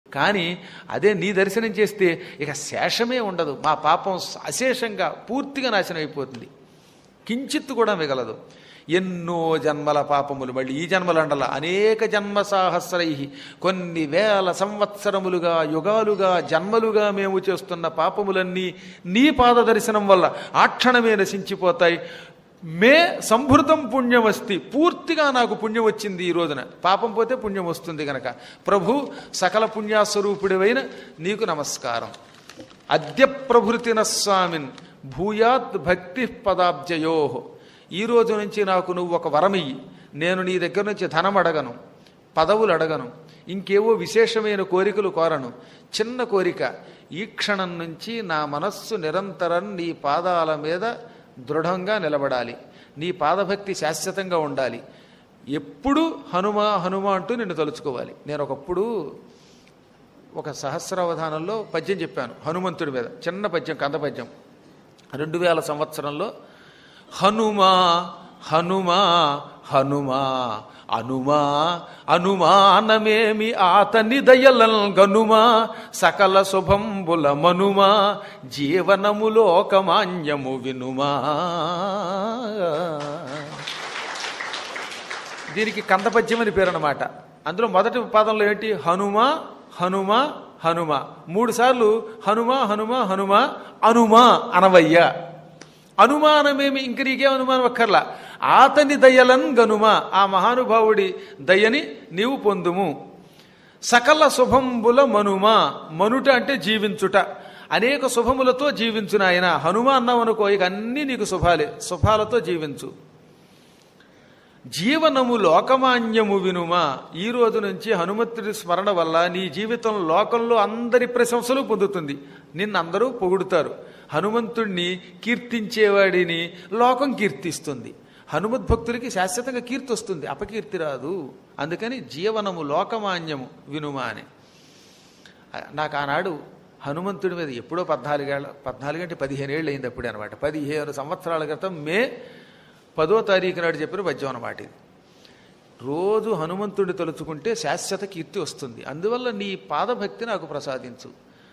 కానీ అదే నీ దర్శనం చేస్తే ఇక శేషమే ఉండదు మా పాపం అశేషంగా పూర్తిగా నాశనం అయిపోతుంది కించిత్తు కూడా మిగలదు ఎన్నో జన్మల పాపములు మళ్ళీ ఈ జన్మలండల అనేక జన్మ సాహస్రై కొన్ని వేల సంవత్సరములుగా యుగాలుగా జన్మలుగా మేము చేస్తున్న పాపములన్నీ నీ పాద దర్శనం వల్ల ఆ క్షణమే నశించిపోతాయి మే సంభృతం పుణ్యమస్తి పూర్తిగా నాకు పుణ్యం వచ్చింది ఈ రోజున పాపం పోతే పుణ్యం వస్తుంది గనక ప్రభు సకల పుణ్యాస్వరూపుడివైన నీకు నమస్కారం అద్య ప్రభృతిన స్వామిన్ భూయాత్ భక్తి పదాబ్జయో ఈ రోజు నుంచి నాకు నువ్వు ఒక వరమియ్యి నేను నీ దగ్గర నుంచి ధనం అడగను పదవులు అడగను ఇంకేవో విశేషమైన కోరికలు కోరను చిన్న కోరిక ఈ క్షణం నుంచి నా మనస్సు నిరంతరం నీ పాదాల మీద దృఢంగా నిలబడాలి నీ పాదభక్తి శాశ్వతంగా ఉండాలి ఎప్పుడు హనుమ హనుమ అంటూ నిన్ను తలుచుకోవాలి నేను ఒకప్పుడు ఒక సహస్రావధానంలో పద్యం చెప్పాను హనుమంతుడి మీద చిన్న పద్యం కంద పద్యం రెండు వేల సంవత్సరంలో హనుమా హనుమా హనుమా అనుమా అనుమానమేమి ఆతని దయలల్ గనుమా సకల శుభంబుల మనుమా జీవనములోకమాన్యము వినుమా దీనికి కందపద్యం అని పేరు అనమాట అందులో మొదటి పాదంలో ఏంటి హనుమ హనుమ హనుమ మూడు సార్లు హనుమ హనుమ హనుమ అనుమ అనవయ్య అనుమానమేమి ఇంక నీకేం అనుమానం అక్కర్లా ఆతని దయలన్ గనుమ ఆ మహానుభావుడి దయని నీవు పొందుము సకల శుభంబుల మనుమ మనుట అంటే జీవించుట అనేక శుభములతో జీవించు నాయన హనుమ అన్నావు అనుకో ఇక అన్నీ నీకు శుభాలే శుభాలతో జీవించు జీవనము లోకమాన్యము వినుమా ఈ రోజు నుంచి హనుమంతుడి స్మరణ వల్ల నీ జీవితం లోకంలో అందరి ప్రశంసలు పొందుతుంది నిన్నందరూ పొగుడుతారు హనుమంతుణ్ణి కీర్తించేవాడిని లోకం కీర్తిస్తుంది హనుమద్భక్తులకి శాశ్వతంగా కీర్తి వస్తుంది అపకీర్తి రాదు అందుకని జీవనము లోకమాన్యము వినుమా అని నాకు ఆనాడు హనుమంతుడి మీద ఎప్పుడో పద్నాలుగేళ్ళ పద్నాలుగు అంటే పదిహేను ఏళ్ళు అయింది అప్పుడే అనమాట పదిహేను సంవత్సరాల క్రితం మే పదో తారీఖు నాడు చెప్పిన పద్యం అనమాట ఇది రోజు హనుమంతుడిని తలుచుకుంటే శాశ్వత కీర్తి వస్తుంది అందువల్ల నీ పాదభక్తి నాకు ప్రసాదించు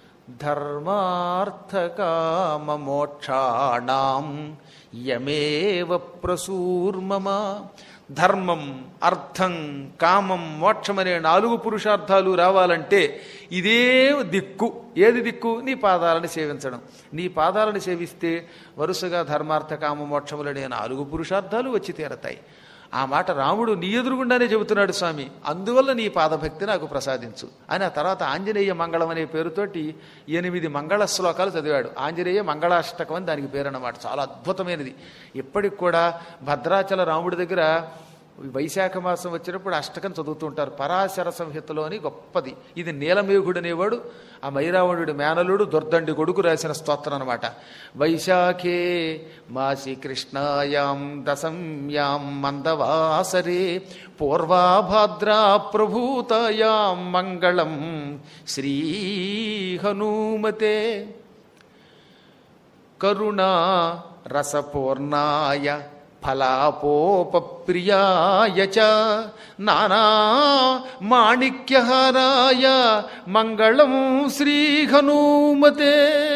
ధర్మార్థకామమోక్షాణం యమేవ ప్రసూర్మమ ధర్మం అర్థం కామం మోక్షం అనే నాలుగు పురుషార్థాలు రావాలంటే ఇదే దిక్కు ఏది దిక్కు నీ పాదాలను సేవించడం నీ పాదాలను సేవిస్తే వరుసగా ధర్మార్థ కామ మోక్షములనే నాలుగు పురుషార్థాలు వచ్చి తీరతాయి ఆ మాట రాముడు నీ ఎదురుగుండానే చెబుతున్నాడు స్వామి అందువల్ల నీ పాదభక్తి నాకు ప్రసాదించు అని ఆ తర్వాత ఆంజనేయ మంగళం అనే పేరుతోటి ఎనిమిది మంగళ శ్లోకాలు చదివాడు ఆంజనేయ మంగళాష్టకం అని దానికి పేరు అన్నమాట చాలా అద్భుతమైనది ఇప్పటికి కూడా భద్రాచల రాముడి దగ్గర వైశాఖ మాసం వచ్చినప్పుడు అష్టకం చదువుతూ ఉంటారు పరాశర సంహితలో అని గొప్పది ఇది నీలమేఘుడు అనేవాడు ఆ మైరావణుడి మేనలుడు దుర్దండి కొడుకు రాసిన స్తోత్రం అనమాట వైశాఖే మాసి కృష్ణాయాం దశంయాం మందవాసరే పూర్వాభాద్రా ప్రభూతాయాం మంగళం శ్రీ హనుమతే కరుణా రసపూర్ణాయ ఫలాపోపప్రియాయ చ నానా మాణిక్యహారాయ మంగళం శ్రీ హనుమతే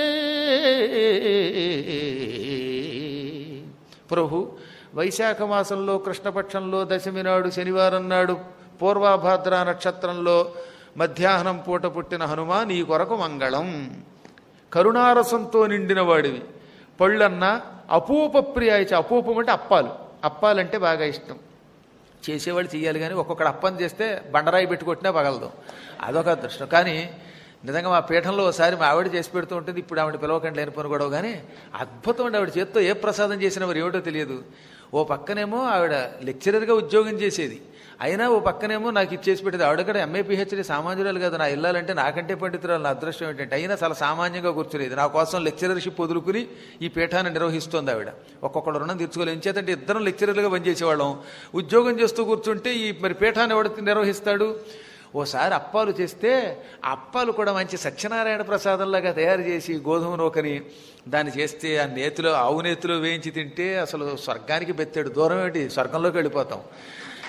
ప్రభు వైశాఖ మాసంలో కృష్ణపక్షంలో దశమి నాడు శనివారం నాడు పూర్వాభాద్ర నక్షత్రంలో మధ్యాహ్నం పూట పుట్టిన హనుమ నీ కొరకు మంగళం కరుణారసంతో నిండిన వాడివి పళ్ళన్న అపూప ప్రియాయచ అపూపం అంటే అప్పాలు అప్పాలంటే బాగా ఇష్టం చేసేవాళ్ళు చేయాలి కానీ ఒక్కొక్కడు అప్పం చేస్తే బండరాయి పెట్టుకొట్టినా పగలదు అదొక అదృష్టం కానీ నిజంగా మా పీఠంలో ఒకసారి మా ఆవిడ చేసి పెడుతూ ఉంటుంది ఇప్పుడు ఆవిడ పిలవకండి లేని పని గొడవ కానీ అద్భుతం అండి ఆవిడ చేత్తో ఏ ప్రసాదం చేసినా మరి ఏమిటో తెలియదు ఓ పక్కనేమో ఆవిడ లెక్చరర్గా ఉద్యోగం చేసేది అయినా ఓ పక్కనేమో నాకు ఇచ్చేసి పెట్టేది ఆవిడ కూడా ఎంఏ పిహెచ్డీ సామాన్యురాలు కాదు నా ఇల్లాలంటే నాకంటే పండితురాలు నా అదృష్టం ఏంటంటే అయినా చాలా సామాన్యంగా కూర్చునేది నా కోసం లెక్చరర్షిప్ వదులుకుని ఈ పీఠాన్ని నిర్వహిస్తోంది ఆవిడ ఒక్కొక్కడు రుణం తీర్చుకోలేదు ఎంచేతంటే ఇద్దరం లెక్చరర్లుగా పనిచేసేవాళ్ళం ఉద్యోగం చేస్తూ కూర్చుంటే ఈ మరి పీఠాన్ని ఎవడు నిర్వహిస్తాడు ఓసారి అప్పాలు చేస్తే ఆ అప్పాలు కూడా మంచి సత్యనారాయణ ప్రసాదంలాగా తయారు చేసి గోధుమ నూకని దాన్ని చేస్తే ఆ నేతిలో ఆవు నేతిలో వేయించి తింటే అసలు స్వర్గానికి బెత్తాడు దూరం ఏంటి స్వర్గంలోకి వెళ్ళిపోతాం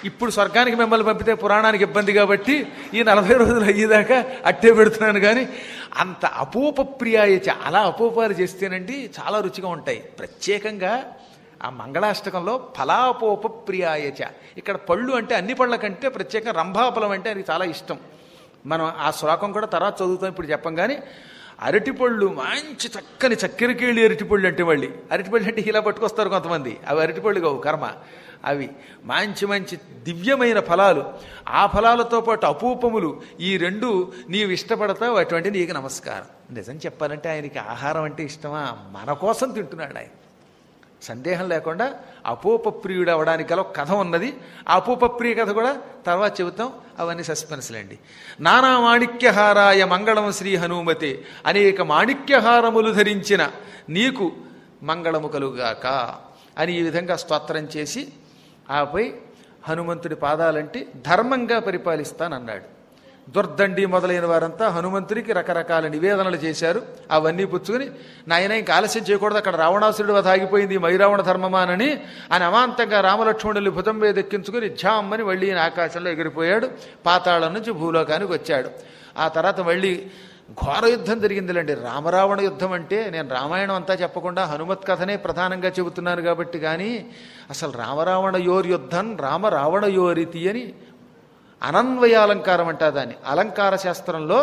ఇప్పుడు స్వర్గానికి మిమ్మల్ని పంపితే పురాణానికి ఇబ్బంది కాబట్టి ఈ నలభై రోజులు అయ్యేదాకా అట్టే పెడుతున్నాను కానీ అంత అపూప ప్రియాయచ అలా అపూపాలు చేస్తేనండి చాలా రుచిగా ఉంటాయి ప్రత్యేకంగా ఆ మంగళాష్టకంలో ఫలాపోప ప్రియాయచ ఇక్కడ పళ్ళు అంటే అన్ని పళ్ళ కంటే ప్రత్యేకంగా రంభాఫలం అంటే ఆయనకి చాలా ఇష్టం మనం ఆ శ్లోకం కూడా తర్వాత చదువుతాం ఇప్పుడు చెప్పం కానీ అరటిపళ్ళు మంచి చక్కని చక్కెరకేళి అరటిపళ్ళు అంటే వాళ్ళు అరటిపళ్ళు అంటే ఇలా పట్టుకొస్తారు కొంతమంది అవి అరటిపళ్ళు కావు కర్మ అవి మంచి మంచి దివ్యమైన ఫలాలు ఆ ఫలాలతో పాటు అపూపములు ఈ రెండు నీవు ఇష్టపడతావు అటువంటి నీకు నమస్కారం నిజం చెప్పాలంటే ఆయనకి ఆహారం అంటే ఇష్టమా మన కోసం తింటున్నాడు ఆయన సందేహం లేకుండా అపోపప్రియుడు అవడానికి గల ఒక కథ ఉన్నది ఆ అపోపప్రియ కథ కూడా తర్వాత చెబుతాం అవన్నీ సస్పెన్స్లేండి నానా మాణిక్యహారాయ మంగళం శ్రీ హనుమతే అనేక మాణిక్యహారములు ధరించిన నీకు మంగళము కలుగాక అని ఈ విధంగా స్తోత్రం చేసి ఆపై హనుమంతుడి పాదాలంటే ధర్మంగా పరిపాలిస్తానన్నాడు దుర్దండి మొదలైన వారంతా హనుమంతుడికి రకరకాల నివేదనలు చేశారు అవన్నీ పుచ్చుకుని నాయన ఇంకా ఆలస్యం చేయకూడదు అక్కడ రావణాసురుడు వధ ఆగిపోయింది మైరావణ ధర్మమానని అని అమాంతంగా రామలక్ష్మణులు భుజం మీద ఎక్కించుకుని ఝామ్మని మళ్ళీ ఈయన ఆకాశంలో ఎగిరిపోయాడు పాతాళం నుంచి భూలోకానికి వచ్చాడు ఆ తర్వాత మళ్ళీ ఘోర యుద్ధం జరిగిందిలేండి రామరావణ యుద్ధం అంటే నేను రామాయణం అంతా చెప్పకుండా హనుమత్ కథనే ప్రధానంగా చెబుతున్నాను కాబట్టి కానీ అసలు రామరావణ యోర్ యుద్ధం రామరావణ యోరితి అని అనన్వయాలంకారం అంటా దాన్ని అలంకార శాస్త్రంలో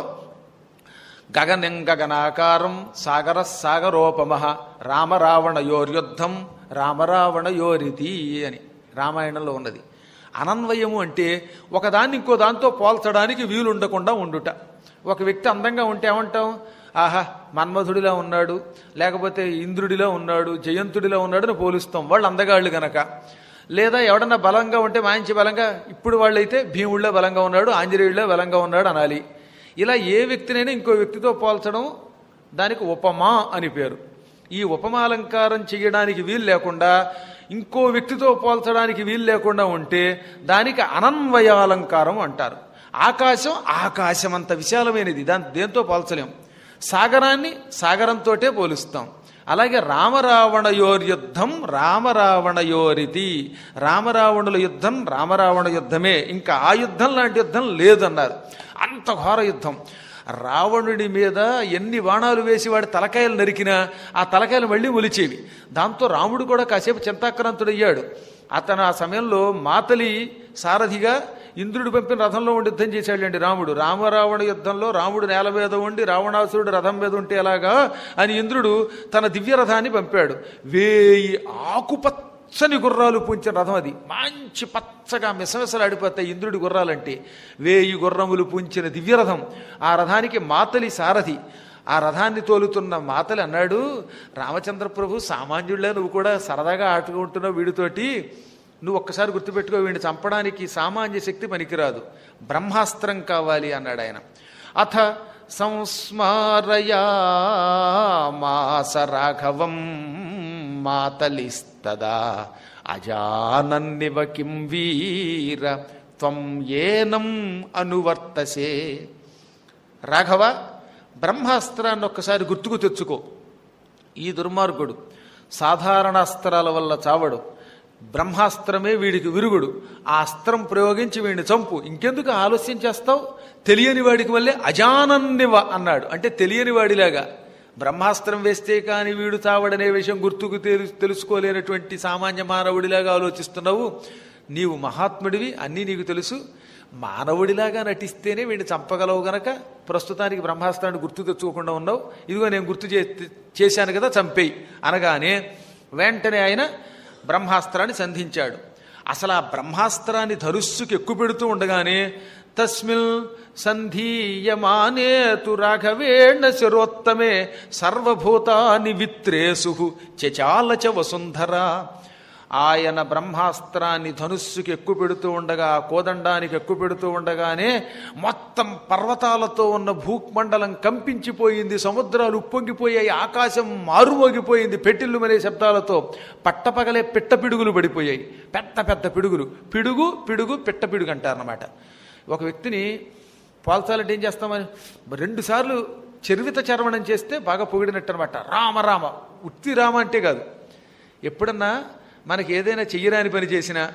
గగనం గగనాకారం సాగర సాగరోపమ రామరావణ యోర్యుద్ధం రామరావణ యోరితి అని రామాయణంలో ఉన్నది అనన్వయము అంటే ఒకదాన్ని ఇంకో దాంతో పోల్చడానికి వీలు ఉండకుండా ఉండుట ఒక వ్యక్తి అందంగా ఉంటే ఏమంటాం ఆహా మన్మధుడిలా ఉన్నాడు లేకపోతే ఇంద్రుడిలా ఉన్నాడు జయంతుడిలా ఉన్నాడు అని పోలుస్తాం వాళ్ళు అందగాళ్ళు గనక లేదా ఎవడన్నా బలంగా ఉంటే మంచి బలంగా ఇప్పుడు వాళ్ళైతే భీముళ్ళో బలంగా ఉన్నాడు ఆంజనేయుడిలో బలంగా ఉన్నాడు అనాలి ఇలా ఏ వ్యక్తినైనా ఇంకో వ్యక్తితో పోల్చడం దానికి ఉపమా అని పేరు ఈ ఉపమాలంకారం చేయడానికి వీలు లేకుండా ఇంకో వ్యక్తితో పోల్చడానికి వీలు లేకుండా ఉంటే దానికి అనన్వయాలంకారం అంటారు ఆకాశం ఆకాశం అంత విశాలమైనది దాని దేంతో పోల్చలేం సాగరాన్ని సాగరంతోటే పోలుస్తాం అలాగే రామరావణయోర్యుద్ధం రామరావణయోరితి రామరావణుల యుద్ధం రామరావణ యుద్ధమే ఇంకా ఆ యుద్ధం లాంటి యుద్ధం లేదన్నారు అంత ఘోర యుద్ధం రావణుడి మీద ఎన్ని బాణాలు వేసి వాడి తలకాయలు నరికినా ఆ తలకాయలు మళ్ళీ ఒలిచేవి దాంతో రాముడు కూడా కాసేపు చింతాక్రాంతుడయ్యాడు అతను ఆ సమయంలో మాతలి సారథిగా ఇంద్రుడు పంపిన రథంలో ఉండి యుద్ధం చేశాడండి రాముడు రామరావణ యుద్ధంలో రాముడు నేల మీద ఉండి రావణాసురుడు రథం మీద ఉంటే ఎలాగా అని ఇంద్రుడు తన దివ్య రథాన్ని పంపాడు వేయి ఆకుపచ్చని గుర్రాలు పూంచిన రథం అది మంచి పచ్చగా మిసమిసలాడిపోతాయి ఇంద్రుడి గుర్రాలంటే వేయి గుర్రములు పూంచిన దివ్య రథం ఆ రథానికి మాతలి సారథి ఆ రథాన్ని తోలుతున్న మాతలి అన్నాడు రామచంద్ర ప్రభు సామాన్యుళ్ళే నువ్వు కూడా సరదాగా ఆడుకుంటున్నావు వీడితోటి నువ్వు ఒక్కసారి గుర్తుపెట్టుకో వీడిని చంపడానికి సామాన్య శక్తి పనికిరాదు బ్రహ్మాస్త్రం కావాలి అన్నాడు ఆయన అథ సంస్మారయా మాస రాఘవం మాతలిస్తదా అజానన్నివ కిం వీర త్వం ఏనం అనువర్తసే రాఘవ బ్రహ్మాస్త్రాన్ని ఒక్కసారి గుర్తుకు తెచ్చుకో ఈ దుర్మార్గుడు సాధారణ అస్త్రాల వల్ల చావడు బ్రహ్మాస్త్రమే వీడికి విరుగుడు ఆ అస్త్రం ప్రయోగించి వీడిని చంపు ఇంకెందుకు ఆలస్యం చేస్తావు తెలియని వాడికి వల్లే అజానన్నివ అన్నాడు అంటే తెలియని వాడిలాగా బ్రహ్మాస్త్రం వేస్తే కానీ వీడు చావడనే విషయం గుర్తుకు తెలు- తెలుసుకోలేనటువంటి సామాన్య మానవుడిలాగా ఆలోచిస్తున్నావు నీవు మహాత్ముడివి అన్నీ నీకు తెలుసు మానవుడిలాగా నటిస్తేనే వీడిని చంపగలవు గనక ప్రస్తుతానికి బ్రహ్మాస్త్రాన్ని గుర్తు తెచ్చుకోకుండా ఉన్నావు ఇదిగో నేను గుర్తు చే చేశాను కదా చంపేయి అనగానే వెంటనే ఆయన బ్రహ్మాస్త్రాన్ని సంధించాడు అసలు ఆ బ్రహ్మాస్త్రాన్ని ధనుస్సుకి ఎక్కువ పెడుతూ ఉండగానే తస్మిల్ సంధీయమానే తు రాఘవేణ శిరోత్తమే సర్వభూతాని విత్రేసు చచాలచ వసుంధర ఆయన బ్రహ్మాస్త్రాన్ని ధనుస్సుకి ఎక్కువ పెడుతూ ఉండగా ఆ కోదండానికి ఎక్కువ పెడుతూ ఉండగానే మొత్తం పర్వతాలతో ఉన్న భూమండలం కంపించిపోయింది సముద్రాలు ఉప్పొంగిపోయాయి ఆకాశం మారుమోగిపోయింది పెట్టిల్లు మరే శబ్దాలతో పట్టపగలే పిట్ట పిడుగులు పడిపోయాయి పెద్ద పెద్ద పిడుగులు పిడుగు పిడుగు పిట్ట పిడుగు అంటారన్నమాట ఒక వ్యక్తిని పోల్చాలంటే ఏం చేస్తామని రెండు సార్లు చర్విత చర్వణం చేస్తే బాగా పొగిడినట్టు అనమాట రామ రామ ఉత్తి రామ అంటే కాదు ఎప్పుడన్నా మనకి ఏదైనా చెయ్యరాని పని చేసినా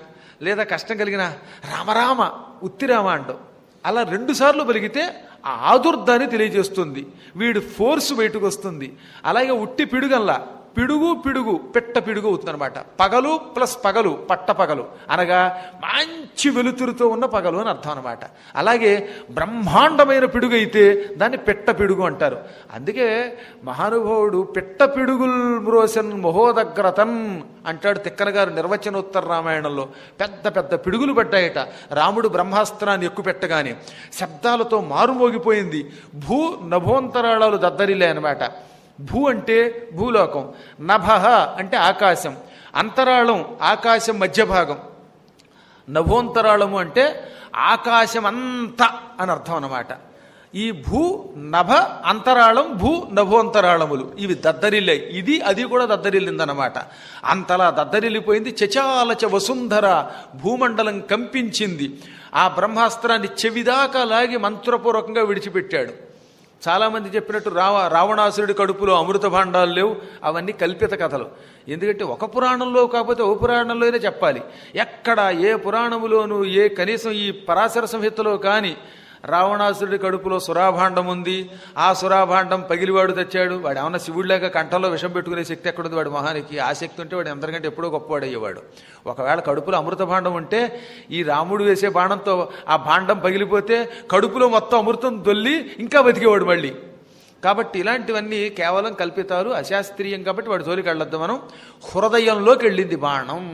లేదా కష్టం కలిగిన రామరామ ఉత్తిరామ అంటాం అలా రెండు సార్లు పలిగితే ఆ ఆదుర్దాన్ని తెలియజేస్తుంది వీడు ఫోర్స్ బయటకు వస్తుంది అలాగే ఉట్టి పిడుగల్లా పిడుగు పిడుగు పెట్ట పిడుగు అవుతుందన్నమాట పగలు ప్లస్ పగలు పట్ట పగలు అనగా మంచి వెలుతురుతో ఉన్న పగలు అని అర్థం అనమాట అలాగే బ్రహ్మాండమైన పిడుగు అయితే దాన్ని పెట్ట పిడుగు అంటారు అందుకే మహానుభావుడు పెట్ట పిడుగుల్ మ్రోసన్ మహోదగ్రతన్ అంటాడు తిక్కన గారు నిర్వచనోత్తర రామాయణంలో పెద్ద పెద్ద పిడుగులు పడ్డాయట రాముడు బ్రహ్మాస్త్రాన్ని ఎక్కుపెట్టగానే శబ్దాలతో మారుమోగిపోయింది భూ నభోంతరాళాలు దద్దరిలే అనమాట భూ అంటే భూలోకం నభః అంటే ఆకాశం అంతరాళం ఆకాశం మధ్య భాగం నభోంతరాళము అంటే ఆకాశం అంతా అని అర్థం అన్నమాట ఈ భూ నభ అంతరాళం భూ నభోంతరాళములు ఇవి దద్దరిల్లాయి ఇది అది కూడా దద్దరిల్లిందనమాట అంతలా దద్దరిల్లిపోయింది చచాలచ వసుంధర భూమండలం కంపించింది ఆ బ్రహ్మాస్త్రాన్ని చెవిదాకా లాగి మంత్రపూర్వకంగా విడిచిపెట్టాడు చాలామంది చెప్పినట్టు రావ రావణాసురుడి కడుపులో అమృత భాండాలు లేవు అవన్నీ కల్పిత కథలు ఎందుకంటే ఒక పురాణంలో కాకపోతే ఓ పురాణంలోనే చెప్పాలి ఎక్కడ ఏ పురాణములోనూ ఏ కనీసం ఈ పరాశర సంహితలో కానీ రావణాసురుడి కడుపులో సురాభాండం ఉంది ఆ సురాభాండం పగిలివాడు తెచ్చాడు వాడు ఏమన్నా శివుడిలాగా కంఠంలో విషం పెట్టుకునే శక్తి ఎక్కడుంది వాడు మహానికి ఆ శక్తి ఉంటే వాడు అందరికంటే ఎప్పుడో గొప్పవాడు అయ్యేవాడు ఒకవేళ కడుపులో అమృత భాండం ఉంటే ఈ రాముడు వేసే బాణంతో ఆ భాండం పగిలిపోతే కడుపులో మొత్తం అమృతం దొల్లి ఇంకా బతికేవాడు మళ్ళీ కాబట్టి ఇలాంటివన్నీ కేవలం కల్పితాలు అశాస్త్రీయం కాబట్టి వాడి జోలికి వెళ్ళొద్దు మనం హృదయంలోకి వెళ్ళింది బాణం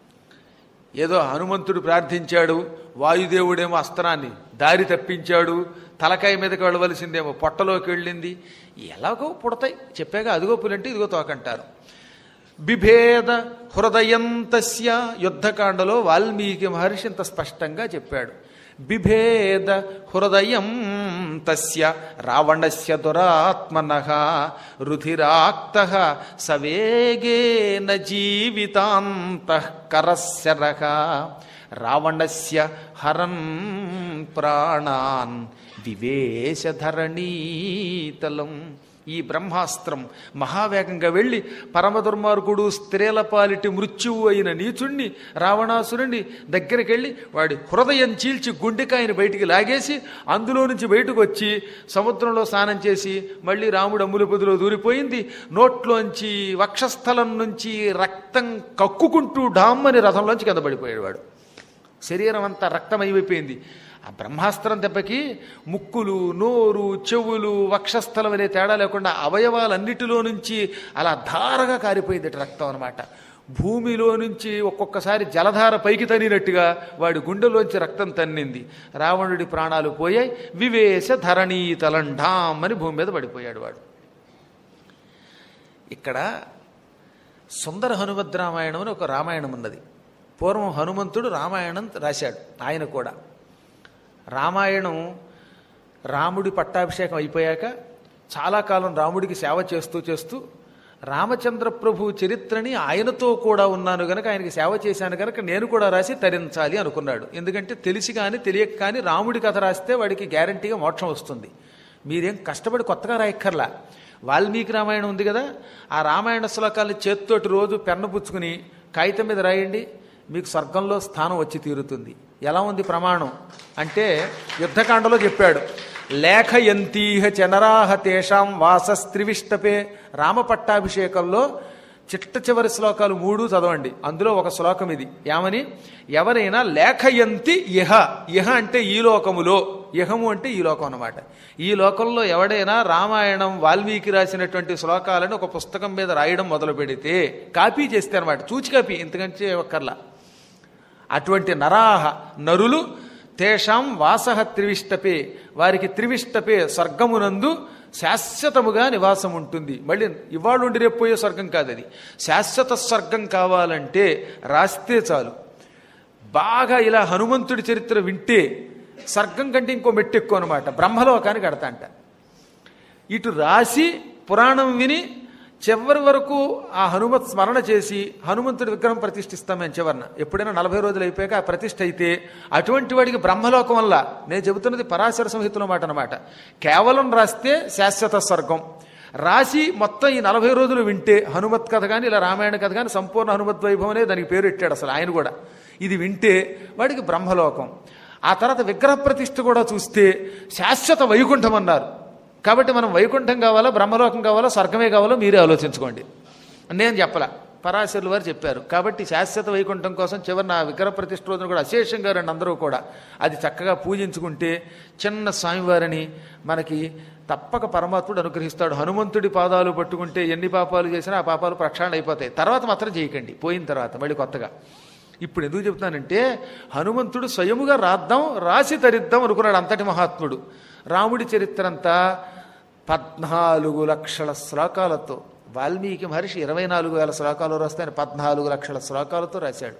ఏదో హనుమంతుడు ప్రార్థించాడు వాయుదేవుడేమో అస్త్రాన్ని దారి తప్పించాడు తలకాయ మీదకి వెళ్ళవలసిందేమో పొట్టలోకి వెళ్ళింది ఎలాగో పుడతాయి చెప్పాక అదిగో పులంటే ఇదిగో తోకంటారు బిభేద హృదయం తస్య యుద్ధకాండలో వాల్మీకి మహర్షి ఇంత స్పష్టంగా చెప్పాడు బిభేద హృదయం తస్య రావణస్య దురాత్మన రుధిరాక్త సవేగేన జీవితాంత కరశరః రావణస్య హరన్ ప్రాణాన్ వివేశధరణీతలం ఈ బ్రహ్మాస్త్రం మహావేగంగా వెళ్ళి పరమ దుర్మార్గుడు స్త్రీల పాలిటి మృత్యువు అయిన నీచుణ్ణి రావణాసురుణ్ణి దగ్గరికి వెళ్ళి వాడి హృదయం చీల్చి గుండెకాయని బయటికి లాగేసి అందులో నుంచి బయటకు వచ్చి సముద్రంలో స్నానం చేసి మళ్ళీ రాముడు అమ్ముల పొదిలో దూరిపోయింది నోట్లోంచి వక్షస్థలం నుంచి రక్తం కక్కుకుంటూ డామ్మని రథంలోంచి కింద పడిపోయాడు వాడు శరీరం అంతా రక్తమైపోయింది ఆ బ్రహ్మాస్త్రం దెబ్బకి ముక్కులు నోరు చెవులు వక్షస్థలం అనే తేడా లేకుండా అవయవాలన్నిటిలో నుంచి అలా ధారగా కారిపోయింది రక్తం అనమాట భూమిలో నుంచి ఒక్కొక్కసారి జలధార పైకి తన్నినట్టుగా వాడి గుండెలోంచి రక్తం తన్నింది రావణుడి ప్రాణాలు పోయాయి వివేశ ధరణీ తలంఢాం అని భూమి మీద పడిపోయాడు వాడు ఇక్కడ సుందర హనుమద్ రామాయణం అని ఒక రామాయణం ఉన్నది పూర్వం హనుమంతుడు రామాయణం రాశాడు ఆయన కూడా రామాయణం రాముడి పట్టాభిషేకం అయిపోయాక చాలా కాలం రాముడికి సేవ చేస్తూ చేస్తూ రామచంద్ర ప్రభు చరిత్రని ఆయనతో కూడా ఉన్నాను గనక ఆయనకి సేవ చేశాను గనక నేను కూడా రాసి తరించాలి అనుకున్నాడు ఎందుకంటే తెలిసి కానీ తెలియక కానీ రాముడి కథ రాస్తే వాడికి గ్యారంటీగా మోక్షం వస్తుంది మీరేం కష్టపడి కొత్తగా రాయక్కర్లా వాల్మీకి రామాయణం ఉంది కదా ఆ రామాయణ శ్లోకాన్ని చేత్తోటి రోజు పెన్ను పుచ్చుకుని కాగితం మీద రాయండి మీకు స్వర్గంలో స్థానం వచ్చి తీరుతుంది ఎలా ఉంది ప్రమాణం అంటే యుద్ధకాండలో చెప్పాడు లేఖయంతీహ చనరాహ తేషాం వాసస్త్రివిష్టపే రామ పట్టాభిషేకంలో చిట్ట చివరి శ్లోకాలు మూడు చదవండి అందులో ఒక శ్లోకం ఇది ఏమని ఎవరైనా లేఖయంతి ఇహ ఇహ అంటే ఈ లోకములో ఇహము అంటే ఈ లోకం అన్నమాట ఈ లోకంలో ఎవడైనా రామాయణం వాల్మీకి రాసినటువంటి శ్లోకాలను ఒక పుస్తకం మీద రాయడం మొదలు పెడితే కాపీ చేస్తే అనమాట చూచి కాపీ ఇంతకంటే ఒక్కర్లా అటువంటి నరాహ నరులు తేషాం వాసహ త్రివిష్టపే వారికి త్రివిష్టపే స్వర్గమునందు శాశ్వతముగా నివాసం ఉంటుంది మళ్ళీ ఇవాళ ఉండి రేపు పోయే స్వర్గం కాదు అది శాశ్వత స్వర్గం కావాలంటే రాస్తే చాలు బాగా ఇలా హనుమంతుడి చరిత్ర వింటే స్వర్గం కంటే ఇంకో మెట్టు ఎక్కువ అనమాట బ్రహ్మలోకానికి కడతాంట ఇటు రాసి పురాణం విని చివరి వరకు ఆ హనుమత్ స్మరణ చేసి హనుమంతుడి విగ్రహం ప్రతిష్ఠిస్తాం మేము చివరన ఎప్పుడైనా నలభై రోజులు అయిపోయాక ఆ ప్రతిష్ఠ అయితే అటువంటి వాడికి బ్రహ్మలోకం వల్ల నేను చెబుతున్నది పరాశర సంహితలో మాట అనమాట కేవలం రాస్తే శాశ్వత స్వర్గం రాసి మొత్తం ఈ నలభై రోజులు వింటే హనుమత్ కథ కానీ ఇలా రామాయణ కథ కానీ సంపూర్ణ హనుమత్ వైభవం అనే దానికి పేరు పెట్టాడు అసలు ఆయన కూడా ఇది వింటే వాడికి బ్రహ్మలోకం ఆ తర్వాత విగ్రహ ప్రతిష్ఠ కూడా చూస్తే శాశ్వత వైకుంఠం అన్నారు కాబట్టి మనం వైకుంఠం కావాలా బ్రహ్మలోకం కావాలా స్వర్గమే కావాలో మీరే ఆలోచించుకోండి నేను చెప్పలా పరాశరులు వారు చెప్పారు కాబట్టి శాశ్వత వైకుంఠం కోసం చివరి నా విగ్రహ ప్రతిష్ఠ రోజున కూడా అశేషంగా రండి అందరూ కూడా అది చక్కగా పూజించుకుంటే చిన్న స్వామివారిని మనకి తప్పక పరమాత్ముడు అనుగ్రహిస్తాడు హనుమంతుడి పాదాలు పట్టుకుంటే ఎన్ని పాపాలు చేసినా ఆ పాపాలు ప్రక్షాళన అయిపోతాయి తర్వాత మాత్రం చేయకండి పోయిన తర్వాత మళ్ళీ కొత్తగా ఇప్పుడు ఎందుకు చెప్తున్నానంటే హనుమంతుడు స్వయముగా రాద్దాం రాసి తరిద్దాం అనుకున్నాడు అంతటి మహాత్ముడు రాముడి చరిత్ర అంతా పద్నాలుగు లక్షల శ్లోకాలతో వాల్మీకి మహర్షి ఇరవై నాలుగు వేల శ్లోకాలు రాస్తాయని పద్నాలుగు లక్షల శ్లోకాలతో రాశాడు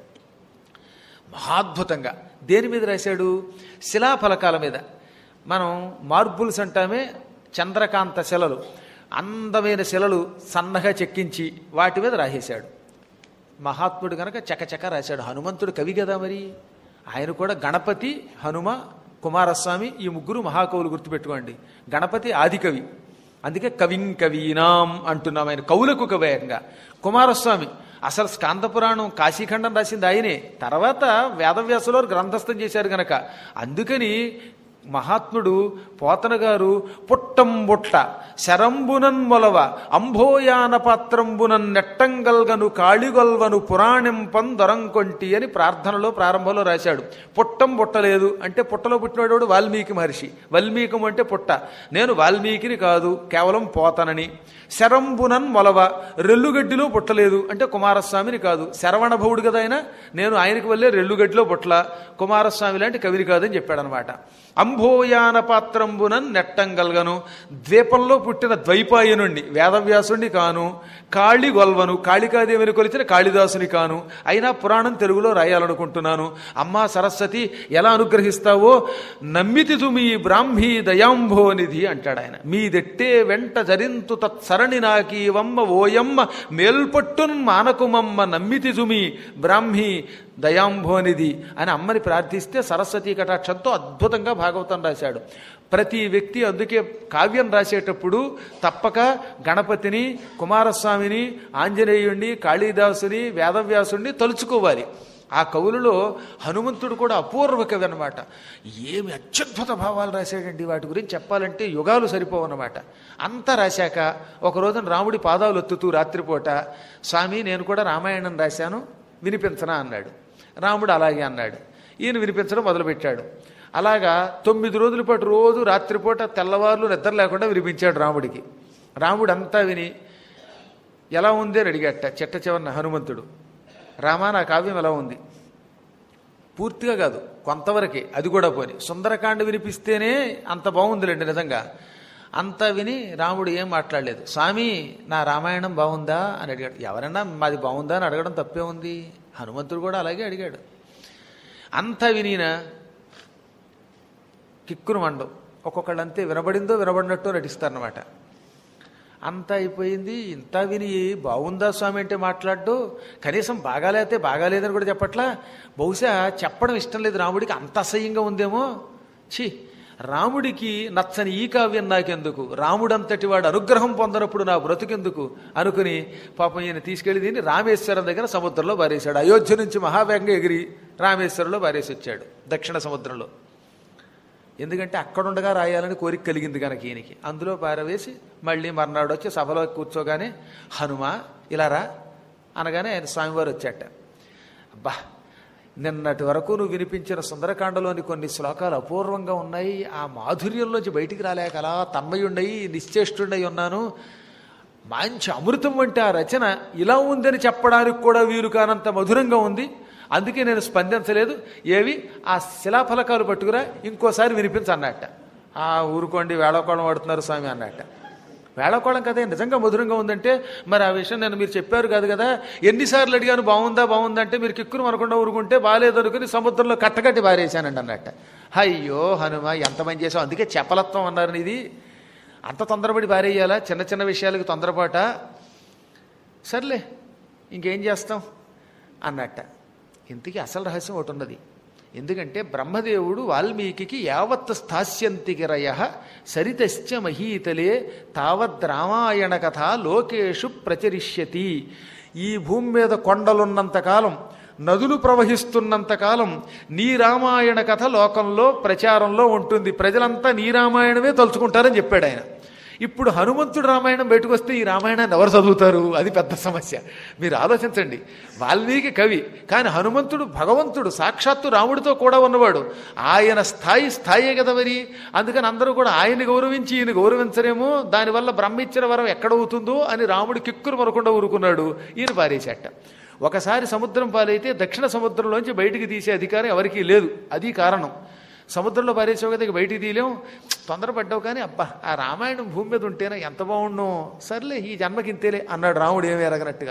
మహాద్భుతంగా దేని మీద రాశాడు శిలాఫలకాల మీద మనం మార్బుల్స్ అంటామే చంద్రకాంత శిలలు అందమైన శిలలు సన్నగా చెక్కించి వాటి మీద రాసేశాడు మహాత్ముడు కనుక చకచక రాశాడు హనుమంతుడు కవి కదా మరి ఆయన కూడా గణపతి హనుమ కుమారస్వామి ఈ ముగ్గురు మహాకవులు గుర్తుపెట్టుకోండి గణపతి ఆదికవి అందుకే కవిం కవీనాం అంటున్నాం ఆయన కవులకు కవేయంగా కుమారస్వామి అసలు స్కాంద పురాణం కాశీఖండం రాసింది ఆయనే తర్వాత వేదవ్యాసులో గ్రంథస్థం చేశారు గనక అందుకని మహాత్ముడు పోతన గారు పుట్టం బుట్ట శరంబునన్ మొలవ అంభోయాన పాత్రంబునన్ నెట్టంగల్గను కాళిగొల్వను పురాణింపం దొరంకొంటి అని ప్రార్థనలో ప్రారంభంలో రాశాడు పుట్టం పుట్టలేదు అంటే పుట్టలో పుట్టినవాడు వాల్మీకి మహర్షి వాల్మీకం అంటే పుట్ట నేను వాల్మీకిని కాదు కేవలం పోతనని శరంబునన్ మొలవ రెల్లుగడ్డిలో పుట్టలేదు అంటే కుమారస్వామిని కాదు శరవణ భవుడు కదా ఆయన నేను ఆయనకి వల్లే రెల్లుగడ్డిలో పుట్టల కుమారస్వామి లాంటి కవిని కాదని చెప్పాడనమాట అంభోయాన పాత్రంబునన్ నెట్టంగల్గను ద్వీపంలో పుట్టిన ద్వైపాయనుణ్ణి వేదవ్యాసుణ్ణి కాను కాళి గొల్వను కాళికాదేవిని కొలిచిన కాళిదాసుని కాను అయినా పురాణం తెలుగులో రాయాలనుకుంటున్నాను అమ్మా సరస్వతి ఎలా అనుగ్రహిస్తావో నమ్మితి తుమి బ్రాహ్మీ దయాంభోనిధి అంటాడు ఆయన మీదెట్టే వెంట జరింతు తత్సరణి నాకీవమ్మ ఓయమ్మ మేల్పట్టున్ మానకుమమ్మ నమ్మితి తుమి బ్రాహ్మీ దయాంభోనిధి అని అమ్మని ప్రార్థిస్తే సరస్వతీ కటాక్షంతో అద్భుతంగా భాగవతం రాశాడు ప్రతి వ్యక్తి అందుకే కావ్యం రాసేటప్పుడు తప్పక గణపతిని కుమారస్వామిని ఆంజనేయుణ్ణి కాళిదాసుని వేదవ్యాసుని తలుచుకోవాలి ఆ కవులలో హనుమంతుడు కూడా అపూర్వ కవి అనమాట ఏమి అత్యద్భుత భావాలు రాశాడండి వాటి గురించి చెప్పాలంటే యుగాలు సరిపోవన్నమాట అంతా రాశాక ఒక రోజున రాముడి పాదాలు ఒత్తుతూ రాత్రిపూట స్వామి నేను కూడా రామాయణం రాశాను వినిపించనా అన్నాడు రాముడు అలాగే అన్నాడు ఈయన వినిపించడం మొదలుపెట్టాడు అలాగా తొమ్మిది రోజుల పాటు రోజు రాత్రిపూట తెల్లవారులు నిద్ర లేకుండా వినిపించాడు రాముడికి రాముడు అంతా విని ఎలా ఉంది అని అడిగట చెట్ట చివరిన హనుమంతుడు రామా నా కావ్యం ఎలా ఉంది పూర్తిగా కాదు కొంతవరకే అది కూడా పోని సుందరకాండ వినిపిస్తేనే అంత బాగుందిలేండి నిజంగా అంతా విని రాముడు ఏం మాట్లాడలేదు స్వామి నా రామాయణం బాగుందా అని అడిగాడు ఎవరైనా మాది బాగుందా అని అడగడం తప్పే ఉంది హనుమంతుడు కూడా అలాగే అడిగాడు అంతా వినిన కిక్కురు మండం ఒక్కొక్కళ్ళు అంతే వినబడిందో వినబడినట్టు నటిస్తారనమాట అంతా అయిపోయింది ఇంత విని బాగుందా స్వామి అంటే మాట్లాడు కనీసం బాగాలేతే బాగాలేదని కూడా చెప్పట్లా బహుశా చెప్పడం ఇష్టం లేదు రాముడికి అంత అసహ్యంగా ఉందేమో ఛీ రాముడికి నచ్చని ఈ కావ్యం నాకెందుకు రాముడంతటి వాడు అనుగ్రహం పొందనప్పుడు నా బ్రతుకెందుకు అనుకుని పాపం ఈయన తీసుకెళ్లి దీన్ని రామేశ్వరం దగ్గర సముద్రంలో బారేశాడు అయోధ్య నుంచి మహావేగంగా ఎగిరి రామేశ్వరంలో బారేసి వచ్చాడు దక్షిణ సముద్రంలో ఎందుకంటే అక్కడుండగా రాయాలని కోరిక కలిగింది కనుక ఈయనకి అందులో పారవేసి మళ్ళీ మర్నాడు వచ్చి సభలో కూర్చోగానే హనుమ ఇలా రా అనగానే ఆయన స్వామివారు వచ్చాట అబ్బా నిన్నటి వరకు నువ్వు వినిపించిన సుందరకాండలోని కొన్ని శ్లోకాలు అపూర్వంగా ఉన్నాయి ఆ మాధుర్యంలోంచి బయటికి రాలేక అలా తన్మయుండయి నిశ్చేష్టుండయి ఉన్నాను మంచి అమృతం వంటి ఆ రచన ఇలా ఉందని చెప్పడానికి కూడా వీలు కానంత మధురంగా ఉంది అందుకే నేను స్పందించలేదు ఏవి ఆ శిలాఫలకాలు పట్టుకురా ఇంకోసారి వినిపించ అన్నట్ట ఆ ఊరుకోండి వేళకోళం పడుతున్నారు స్వామి అన్నట్ట వేళకోళం కదా నిజంగా మధురంగా ఉందంటే మరి ఆ విషయం నేను మీరు చెప్పారు కాదు కదా ఎన్నిసార్లు అడిగాను బాగుందా బాగుందా అంటే మీరు కిక్కురు అనకుండా ఊరుకుంటే బాగాలేదు అనుకుని సముద్రంలో కట్టకట్టి బారేశానండి అన్నట్ట అయ్యో హనుమ ఎంత మంది చేసావు అందుకే చపలత్వం అన్నారు ఇది అంత తొందరపడి బారేయాలా చిన్న చిన్న విషయాలకు తొందరపాట సర్లే ఇంకేం చేస్తాం అన్నట్ట ఇంతకీ అసలు రహస్యం ఒకటి ఉన్నది ఎందుకంటే బ్రహ్మదేవుడు వాల్మీకి యావత్ స్థాస్యంతిగిరయ సరితశ్చ మహీతలే తావద్ రామాయణ కథ లోకేషు ప్రచరిష్యతి ఈ భూమి మీద కొండలున్నంత కాలం నదులు ప్రవహిస్తున్నంత కాలం నీ రామాయణ కథ లోకంలో ప్రచారంలో ఉంటుంది ప్రజలంతా నీ రామాయణమే తలుచుకుంటారని చెప్పాడు ఆయన ఇప్పుడు హనుమంతుడు రామాయణం బయటకు వస్తే ఈ రామాయణాన్ని ఎవరు చదువుతారు అది పెద్ద సమస్య మీరు ఆలోచించండి వాల్మీకి కవి కానీ హనుమంతుడు భగవంతుడు సాక్షాత్తు రాముడితో కూడా ఉన్నవాడు ఆయన స్థాయి స్థాయే కదా మరి అందుకని అందరూ కూడా ఆయన్ని గౌరవించి ఈయన గౌరవించరేమో దానివల్ల బ్రహ్మిచ్చిన వరం ఎక్కడవుతుందో అని రాముడు కిక్కురు మరకుండా ఊరుకున్నాడు ఈయన పారేశాట ఒకసారి సముద్రం పాలైతే దక్షిణ సముద్రంలోంచి బయటికి తీసే అధికారం ఎవరికీ లేదు అది కారణం సముద్రంలో పారేసావు కదా ఇక బయటికి తీయలేం తొందరపడ్డావు కానీ అబ్బా ఆ రామాయణం భూమి మీద ఉంటేనే ఎంత బాగుండు సర్లే ఈ జన్మకింతేలే అన్నాడు రాముడు ఏమీ ఎరగనట్టుగా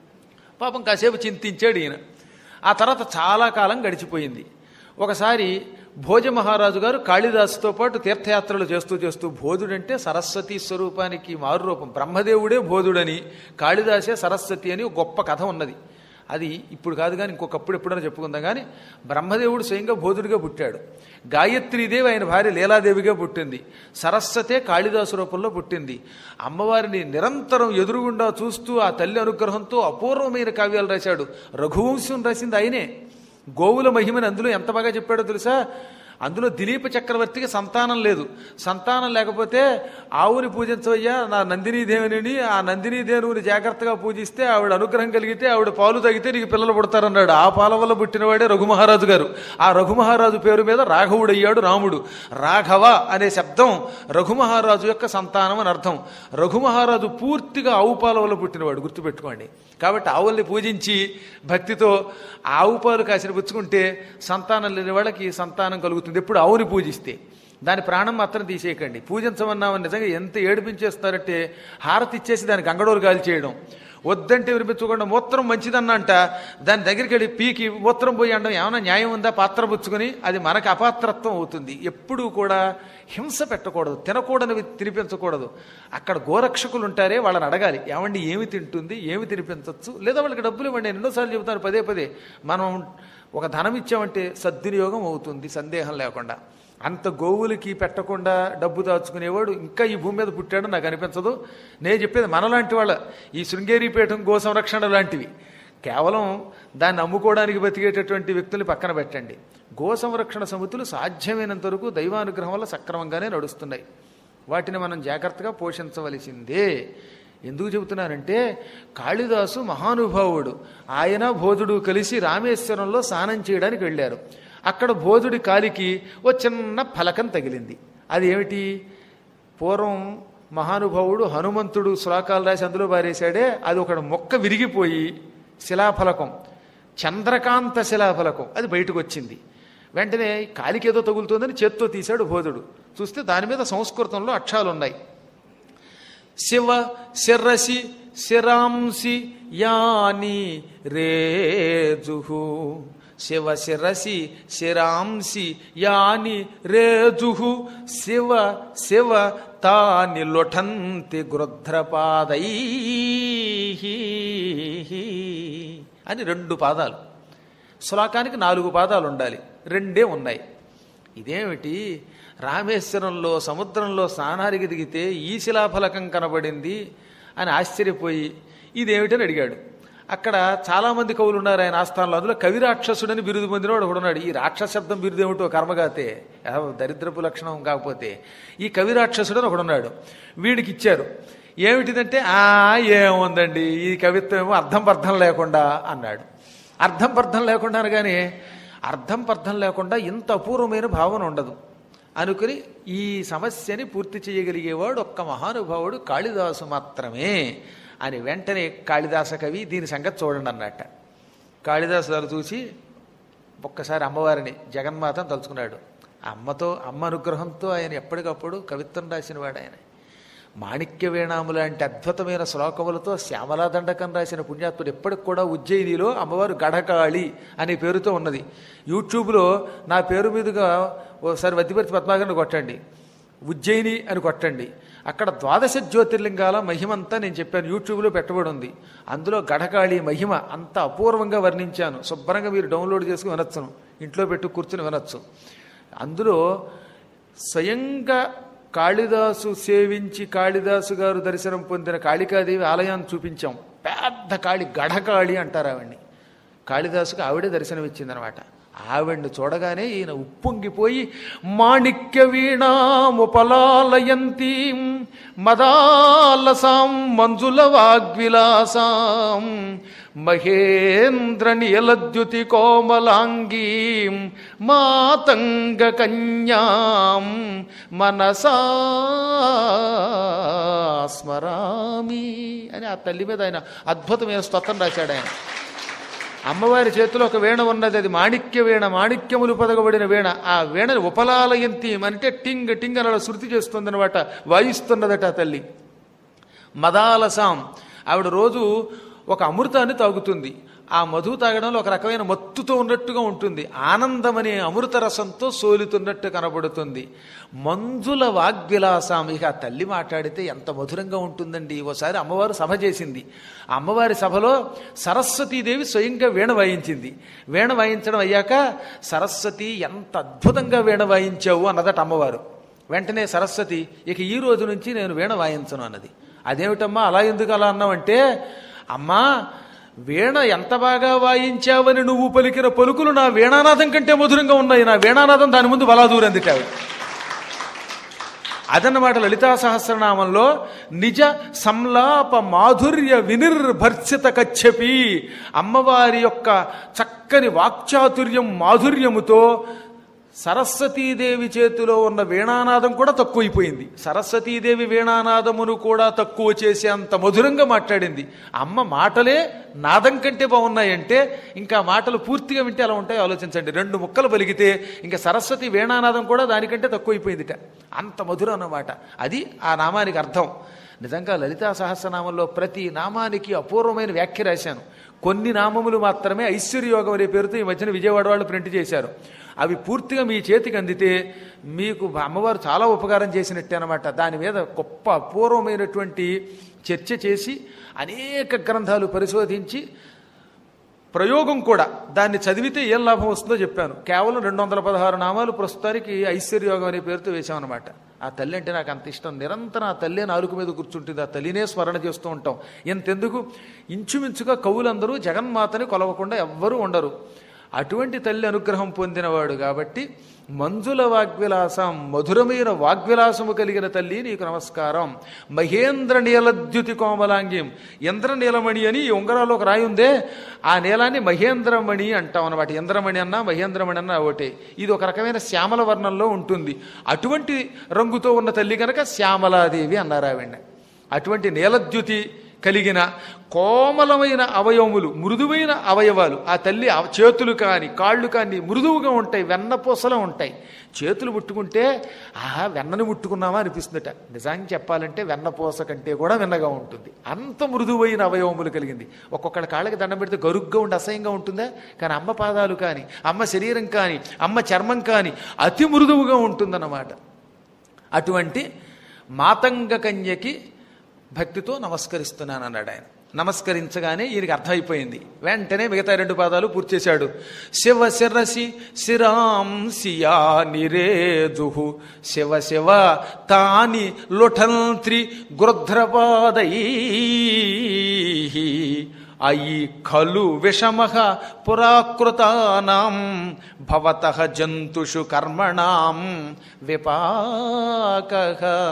పాపం కాసేపు చింతించాడు ఈయన ఆ తర్వాత చాలా కాలం గడిచిపోయింది ఒకసారి భోజ మహారాజు గారు కాళిదాసుతో పాటు తీర్థయాత్రలు చేస్తూ చేస్తూ భోజుడంటే సరస్వతి స్వరూపానికి మారు రూపం బ్రహ్మదేవుడే భోజుడని కాళిదాసే సరస్వతి అని ఒక గొప్ప కథ ఉన్నది అది ఇప్పుడు కాదు కానీ ఇంకొకప్పుడు ఎప్పుడైనా చెప్పుకుందాం కానీ బ్రహ్మదేవుడు స్వయంగా బోధుడిగా పుట్టాడు గాయత్రీదేవి ఆయన భార్య లీలాదేవిగా పుట్టింది సరస్వతే కాళిదాసు రూపంలో పుట్టింది అమ్మవారిని నిరంతరం ఎదురుగుండా చూస్తూ ఆ తల్లి అనుగ్రహంతో అపూర్వమైన కావ్యాలు రాశాడు రఘువంశం రాసింది ఆయనే గోవుల మహిమని అందులో ఎంత బాగా చెప్పాడో తెలుసా అందులో దిలీప చక్రవర్తికి సంతానం లేదు సంతానం లేకపోతే ఆవుని పూజించవయ్యా నా నందినీ దేవిని ఆ నందినీ దేవుని జాగ్రత్తగా పూజిస్తే ఆవిడ అనుగ్రహం కలిగితే ఆవిడ పాలు తాగితే నీకు పిల్లలు పుడతారన్నాడు ఆ పాల వల్ల పుట్టినవాడే రఘుమహారాజు గారు ఆ రఘుమహారాజు పేరు మీద రాఘవుడయ్యాడు రాముడు రాఘవ అనే శబ్దం రఘుమహారాజు యొక్క సంతానం అని అర్థం రఘుమహారాజు పూర్తిగా ఆవు పాల వల్ల పుట్టినవాడు గుర్తుపెట్టుకోండి కాబట్టి ఆవుల్ని పూజించి భక్తితో ఆవు పాలు కాసిన పుచ్చుకుంటే సంతానం లేని వాళ్ళకి సంతానం కలుగుతుంది ఎప్పుడు ఆవుని పూజిస్తే దాని ప్రాణం మాత్రం తీసేయకండి పూజించమన్నామని నిజంగా ఎంత ఏడిపించేస్తారంటే హారతి ఇచ్చేసి దానికి అంగడోరు గాలి చేయడం వద్దంటే వినిపించకుండా మూత్రం మంచిదన్నంట దాని దగ్గరికి వెళ్ళి పీకి మూత్రం పోయి అనడం ఏమైనా న్యాయం ఉందా పాత్ర పుచ్చుకొని అది మనకు అపాత్రత్వం అవుతుంది ఎప్పుడూ కూడా హింస పెట్టకూడదు తినకూడనివి తినిపించకూడదు అక్కడ గోరక్షకులు ఉంటారే వాళ్ళని అడగాలి ఏమండి ఏమి తింటుంది ఏమి తినిపించవచ్చు లేదా వాళ్ళకి డబ్బులు ఇవ్వండి నేను ఎన్నోసార్లు చెబుతాను పదే పదే మనం ఒక ధనం ఇచ్చామంటే సద్వినియోగం అవుతుంది సందేహం లేకుండా అంత గోవులకి పెట్టకుండా డబ్బు దాచుకునేవాడు ఇంకా ఈ భూమి మీద పుట్టాడు నాకు అనిపించదు నేను చెప్పేది మనలాంటి వాళ్ళ ఈ శృంగేరీపీఠం గో సంరక్షణ లాంటివి కేవలం దాన్ని అమ్ముకోవడానికి బతికేటటువంటి వ్యక్తుల్ని పక్కన పెట్టండి గో సంరక్షణ సమితులు సాధ్యమైనంత వరకు దైవానుగ్రహం వల్ల సక్రమంగానే నడుస్తున్నాయి వాటిని మనం జాగ్రత్తగా పోషించవలసిందే ఎందుకు చెబుతున్నానంటే కాళిదాసు మహానుభావుడు ఆయన బోధుడు కలిసి రామేశ్వరంలో స్నానం చేయడానికి వెళ్ళారు అక్కడ బోధుడి కాలికి ఓ చిన్న ఫలకం తగిలింది అది ఏమిటి పూర్వం మహానుభావుడు హనుమంతుడు శ్లోకాలు రాసి అందులో బారేశాడే అది ఒక మొక్క విరిగిపోయి శిలాఫలకం చంద్రకాంత శిలాఫలకం అది బయటకు వచ్చింది వెంటనే కాలికి ఏదో తగులుతుందని చేత్తో తీశాడు బోధుడు చూస్తే దాని మీద సంస్కృతంలో అక్షరాలు ఉన్నాయి శివ శిరసి శిరాంసి యాని రేజుహు శివ శిరసి శిరాంసి యాని రేజుహు శివ శివ తాని లుఠంతి గృధ్రపాదై అని రెండు పాదాలు శ్లోకానికి నాలుగు పాదాలు ఉండాలి రెండే ఉన్నాయి ఇదేమిటి రామేశ్వరంలో సముద్రంలో స్నానానికి దిగితే ఈ శిలాఫలకం కనబడింది అని ఆశ్చర్యపోయి ఇదేమిటని అడిగాడు అక్కడ చాలామంది కవులు ఉన్నారు ఆయన ఆస్థానంలో అందులో కవి రాక్షసుడని బిరుదు పొందినవాడు ఒకడు ఉన్నాడు ఈ రాక్షస శబ్దం బిరుదు ఏమిటో కర్మగాతే ఆ దరిద్రపు లక్షణం కాకపోతే ఈ కవి రాక్షసుడు అని ఒకడున్నాడు వీడికి ఇచ్చారు ఏమిటిదంటే ఆ ఏముందండి ఈ కవిత్వం ఏమో అర్థం పర్థం లేకుండా అన్నాడు అర్థం పర్థం లేకుండా అనగానే అర్థం పర్థం లేకుండా ఇంత అపూర్వమైన భావన ఉండదు అనుకుని ఈ సమస్యని పూర్తి చేయగలిగేవాడు ఒక్క మహానుభావుడు కాళిదాసు మాత్రమే అని వెంటనే కాళిదాస కవి దీని సంగతి చూడండి అన్నట్ట కాళిదాసు గారు చూసి ఒక్కసారి అమ్మవారిని జగన్మాతను తలుచుకున్నాడు అమ్మతో అమ్మ అనుగ్రహంతో ఆయన ఎప్పటికప్పుడు కవిత్వం రాసినవాడు ఆయన మాణిక్య వేణాము లాంటి అద్భుతమైన శ్లోకములతో శ్యామలా దండకం రాసిన పుణ్యాత్ముడు ఎప్పటికి కూడా ఉజ్జయినిలో అమ్మవారు గడకాళి అనే పేరుతో ఉన్నది యూట్యూబ్లో నా పేరు మీదుగా ఓసారి వద్దిపర్తి పద్మాగర్ని కొట్టండి ఉజ్జయిని అని కొట్టండి అక్కడ ద్వాదశ జ్యోతిర్లింగాల మహిమంతా నేను చెప్పాను యూట్యూబ్లో పెట్టబడి ఉంది అందులో గడకాళి మహిమ అంత అపూర్వంగా వర్ణించాను శుభ్రంగా మీరు డౌన్లోడ్ చేసుకుని వినొచ్చును ఇంట్లో పెట్టు కూర్చుని వినొచ్చు అందులో స్వయంగా కాళిదాసు సేవించి కాళిదాసు గారు దర్శనం పొందిన కాళికాదేవి ఆలయాన్ని చూపించాం పెద్ద కాళి గఢకాళి అంటారు ఆవిడ్ని కాళిదాసుకు ఆవిడే దర్శనమిచ్చిందనమాట ఆవిడ్ని చూడగానే ఈయన ఉప్పొంగిపోయి మాణిక్య వీణాముపలాలయంతి మదాలసాం మంజుల వాగ్విలాసాం మహేంద్ర నియలద్యుతి కోమలాంగీం మాతంగ కన్యాం మనసా స్మరామి అని ఆ తల్లి మీద ఆయన అద్భుతమైన స్తోత్రం రాశాడు ఆయన అమ్మవారి చేతిలో ఒక వీణ ఉన్నది అది మాణిక్య వీణ మాణిక్యములు పదగబడిన వీణ ఆ వీణని ఉపలాలయంతి అంటే టింగ్ టింగ్ అని అలా శృతి చేస్తుందనమాట వాయిస్తున్నదట ఆ తల్లి మదాలసాం ఆవిడ రోజు ఒక అమృతాన్ని తాగుతుంది ఆ మధు తాగడంలో ఒక రకమైన మత్తుతో ఉన్నట్టుగా ఉంటుంది ఆనందమనే అమృత రసంతో సోలుతున్నట్టు కనబడుతుంది మంజుల వాగ్విలాసం ఇక ఆ తల్లి మాట్లాడితే ఎంత మధురంగా ఉంటుందండి ఓసారి అమ్మవారు సభ చేసింది ఆ అమ్మవారి సభలో సరస్వతీదేవి స్వయంగా వీణ వాయించింది వీణ వాయించడం అయ్యాక సరస్వతి ఎంత అద్భుతంగా వీణ వాయించావు అన్నదట అమ్మవారు వెంటనే సరస్వతి ఇక ఈ రోజు నుంచి నేను వీణ వాయించను అన్నది అదేమిటమ్మా అలా ఎందుకు అలా అన్నావంటే అమ్మా వీణ ఎంత బాగా వాయించావని నువ్వు పలికిన పలుకులు నా వీణానాదం కంటే మధురంగా ఉన్నాయి నా వీణానాదం దాని ముందు బలా దూరందిటావు అదన్నమాట లలితా సహస్రనామంలో నిజ సంలాప మాధుర్య వినిర్భర్సిత కచ్చపి అమ్మవారి యొక్క చక్కని వాక్చాతుర్యం మాధుర్యముతో సరస్వతీదేవి చేతిలో ఉన్న వీణానాదం కూడా తక్కువైపోయింది సరస్వతీదేవి వీణానాదమును కూడా తక్కువ చేసే అంత మధురంగా మాట్లాడింది అమ్మ మాటలే నాదం కంటే బాగున్నాయంటే ఇంకా మాటలు పూర్తిగా వింటే అలా ఉంటాయి ఆలోచించండి రెండు ముక్కలు పలిగితే ఇంకా సరస్వతి వీణానాదం కూడా దానికంటే తక్కువైపోయిందిట అంత మధురం అన్నమాట అది ఆ నామానికి అర్థం నిజంగా లలితా సహస్రనామంలో ప్రతి నామానికి అపూర్వమైన వ్యాఖ్య రాశాను కొన్ని నామములు మాత్రమే ఐశ్వర్యయోగం అనే పేరుతో ఈ మధ్యన విజయవాడ వాళ్ళు ప్రింట్ చేశారు అవి పూర్తిగా మీ చేతికి అందితే మీకు అమ్మవారు చాలా ఉపకారం చేసినట్టే అనమాట దాని మీద గొప్ప అపూర్వమైనటువంటి చర్చ చేసి అనేక గ్రంథాలు పరిశోధించి ప్రయోగం కూడా దాన్ని చదివితే ఏం లాభం వస్తుందో చెప్పాను కేవలం రెండు వందల పదహారు నామాలు ప్రస్తుతానికి ఐశ్వర్యోగం అనే పేరుతో వేశామన్నమాట ఆ తల్లి అంటే నాకు అంత ఇష్టం నిరంతరం ఆ తల్లి నాలుగు మీద కూర్చుంటుంది ఆ తల్లినే స్మరణ చేస్తూ ఉంటాం ఎంతెందుకు ఇంచుమించుగా కవులందరూ జగన్మాతని కొలవకుండా ఎవ్వరూ ఉండరు అటువంటి తల్లి అనుగ్రహం పొందినవాడు కాబట్టి మంజుల వాగ్విలాసం మధురమైన వాగ్విలాసము కలిగిన తల్లి నీకు నమస్కారం మహేంద్ర నీలద్యుతి కోమలాంగ్యం ఇంద్ర నీలమణి అని ఈ ఉంగరాలు ఒక రాయి ఉందే ఆ నీలాన్ని మహేంద్రమణి అంటాం అనమాట ఇంద్రమణి అన్నా మహేంద్రమణి అన్నా ఒకటే ఇది ఒక రకమైన శ్యామల వర్ణంలో ఉంటుంది అటువంటి రంగుతో ఉన్న తల్లి కనుక శ్యామలాదేవి అన్నారు ఆవిడ అటువంటి నీలద్యుతి కలిగిన కోమలమైన అవయవములు మృదువైన అవయవాలు ఆ తల్లి అవ- చేతులు కాని కాళ్ళు కాని మృదువుగా ఉంటాయి వెన్నపూసలో ఉంటాయి చేతులు ముట్టుకుంటే ఆహా వెన్నని ముట్టుకున్నామా అనిపిస్తుందట నిజానికి చెప్పాలంటే వెన్నపూస కంటే కూడా వెన్నగా ఉంటుంది అంత మృదువైన అవయవములు కలిగింది ఒక్కొక్కళ్ళ కాళ్ళకి దండం పెడితే గరుగ్గా ఉండి అసహ్యంగా ఉంటుందా కానీ అమ్మ పాదాలు కానీ అమ్మ శరీరం కానీ అమ్మ చర్మం కానీ అతి మృదువుగా ఉంటుందన్నమాట అటువంటి మాతంగ కన్యకి భక్తితో నమస్కరిస్తున్నాను అన్నాడు ఆయన నమస్కరించగానే ఈయనకి అర్థమైపోయింది వెంటనే మిగతా రెండు పాదాలు పూర్తి చేశాడు శివ శిరసి శిరాం సియా నిరేదు శివ శివ తాని లుఠంత్రి గృధ్రపాదై అయి ఖలు విషమ పురాకృతానాం భవత జంతుషు కర్మణాం విపాక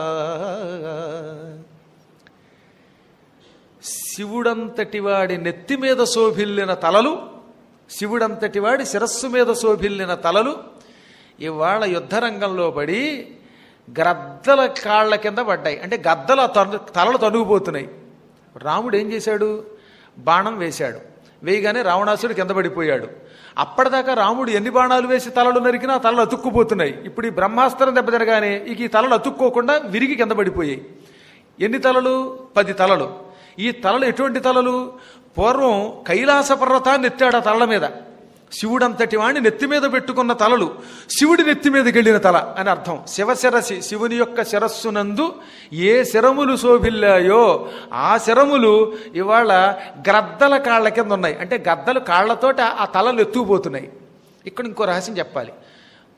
శివుడంతటి వాడి నెత్తి మీద శోభిల్లిన తలలు శివుడంతటి వాడి శిరస్సు మీద శోభిల్లిన తలలు ఇవాళ యుద్ధరంగంలో పడి గ్రద్దల కాళ్ళ కింద పడ్డాయి అంటే గద్దల తను తలలు తనుగుపోతున్నాయి రాముడు ఏం చేశాడు బాణం వేశాడు వేయగానే రావణాసుడు కింద పడిపోయాడు అప్పటిదాకా రాముడు ఎన్ని బాణాలు వేసి తలలు నరికినా ఆ తలలు అతుక్కుపోతున్నాయి ఇప్పుడు ఈ బ్రహ్మాస్త్రం దెబ్బతినగానే ఇక ఈ తలలు అతుక్కోకుండా విరిగి కింద పడిపోయాయి ఎన్ని తలలు పది తలలు ఈ తలలు ఎటువంటి తలలు పూర్వం కైలాస పర్వతాన్ని ఎత్తాడు ఆ తలల మీద శివుడంతటి వాణ్ణి నెత్తి మీద పెట్టుకున్న తలలు శివుడి నెత్తి మీదకి వెళ్ళిన తల అని అర్థం శివశిరసి శివుని యొక్క శిరస్సునందు ఏ శరములు శోభిల్లాయో ఆ శరములు ఇవాళ గ్రద్దల కాళ్ళ కింద ఉన్నాయి అంటే గద్దలు కాళ్ళతోటి ఆ- ఆ తలలు ఎత్తుకుపోతున్నాయి ఇక్కడ ఇంకో రహస్యం చెప్పాలి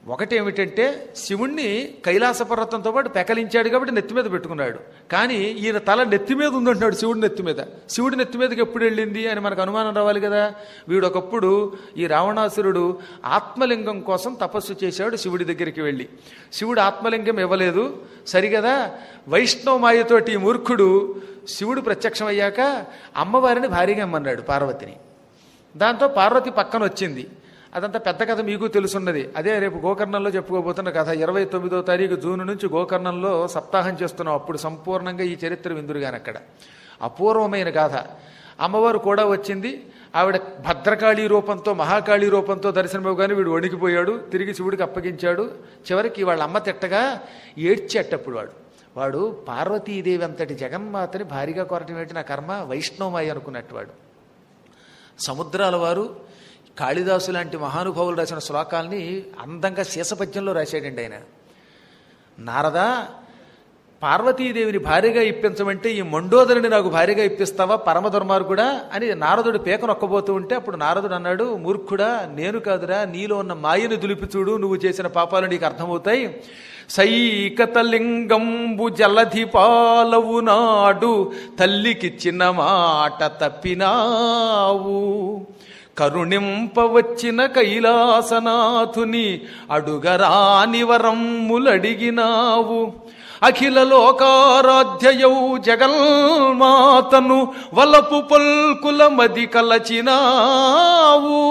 ఒకటి ఏమిటంటే శివుణ్ణి కైలాస పర్వతంతో పాటు పెకలించాడు కాబట్టి నెత్తి మీద పెట్టుకున్నాడు కానీ ఈయన తల నెత్తి మీద ఉందంటున్నాడు శివుడి నెత్తి మీద శివుడి నెత్తి మీదకి ఎప్పుడు వెళ్ళింది అని మనకు అనుమానం రావాలి కదా వీడు ఒకప్పుడు ఈ రావణాసురుడు ఆత్మలింగం కోసం తపస్సు చేశాడు శివుడి దగ్గరికి వెళ్ళి శివుడు ఆత్మలింగం ఇవ్వలేదు సరిగదా వైష్ణవ మాయతోటి ఈ మూర్ఖుడు శివుడు ప్రత్యక్షమయ్యాక అమ్మవారిని భారీగా ఇమ్మన్నాడు పార్వతిని దాంతో పార్వతి పక్కన వచ్చింది అదంతా పెద్ద కథ మీకు తెలుసున్నది అదే రేపు గోకర్ణంలో చెప్పుకోబోతున్న కథ ఇరవై తొమ్మిదో తారీఖు జూన్ నుంచి గోకర్ణంలో సప్తాహం చేస్తున్నాం అప్పుడు సంపూర్ణంగా ఈ చరిత్ర విందురుగాని అక్కడ అపూర్వమైన గాథ అమ్మవారు కూడా వచ్చింది ఆవిడ భద్రకాళి రూపంతో మహాకాళి రూపంతో దర్శనమివ్వగానే వీడు వణికిపోయాడు తిరిగి శివుడికి అప్పగించాడు చివరికి వాళ్ళ అమ్మ తిట్టగా ఏడ్చేటప్పుడు వాడు వాడు పార్వతీదేవి అంతటి జగన్మాతని భారీగా కొరటం ఏంటి నా కర్మ వైష్ణవమాయి అనుకున్నట్టు వాడు సముద్రాల వారు కాళిదాసు లాంటి మహానుభావులు రాసిన శ్లోకాల్ని అందంగా శీసపద్యంలో రాశాడండి ఆయన నారదా పార్వతీదేవిని భార్యగా ఇప్పించమంటే ఈ మండోదరిని నాకు భార్యగా ఇప్పిస్తావా పరమ దుర్మార్గుడా అని నారదుడు పేక నొక్కబోతూ ఉంటే అప్పుడు నారదుడు అన్నాడు మూర్ఖుడా నేను కాదురా నీలో ఉన్న మాయను దులిపి చూడు నువ్వు చేసిన పాపాలు నీకు అర్థమవుతాయి సైకతలింగంబు జలధి పాలవు నాడు తల్లికిచ్చిన మాట తప్పినావు కరుణింపవచ్చిన కైలాసనాథుని అడుగరాని వరమ్ములడిగినావు అఖిల లోకారాధ్యయౌ జగన్మాతను వలపు పల్కుల మది కలచినావు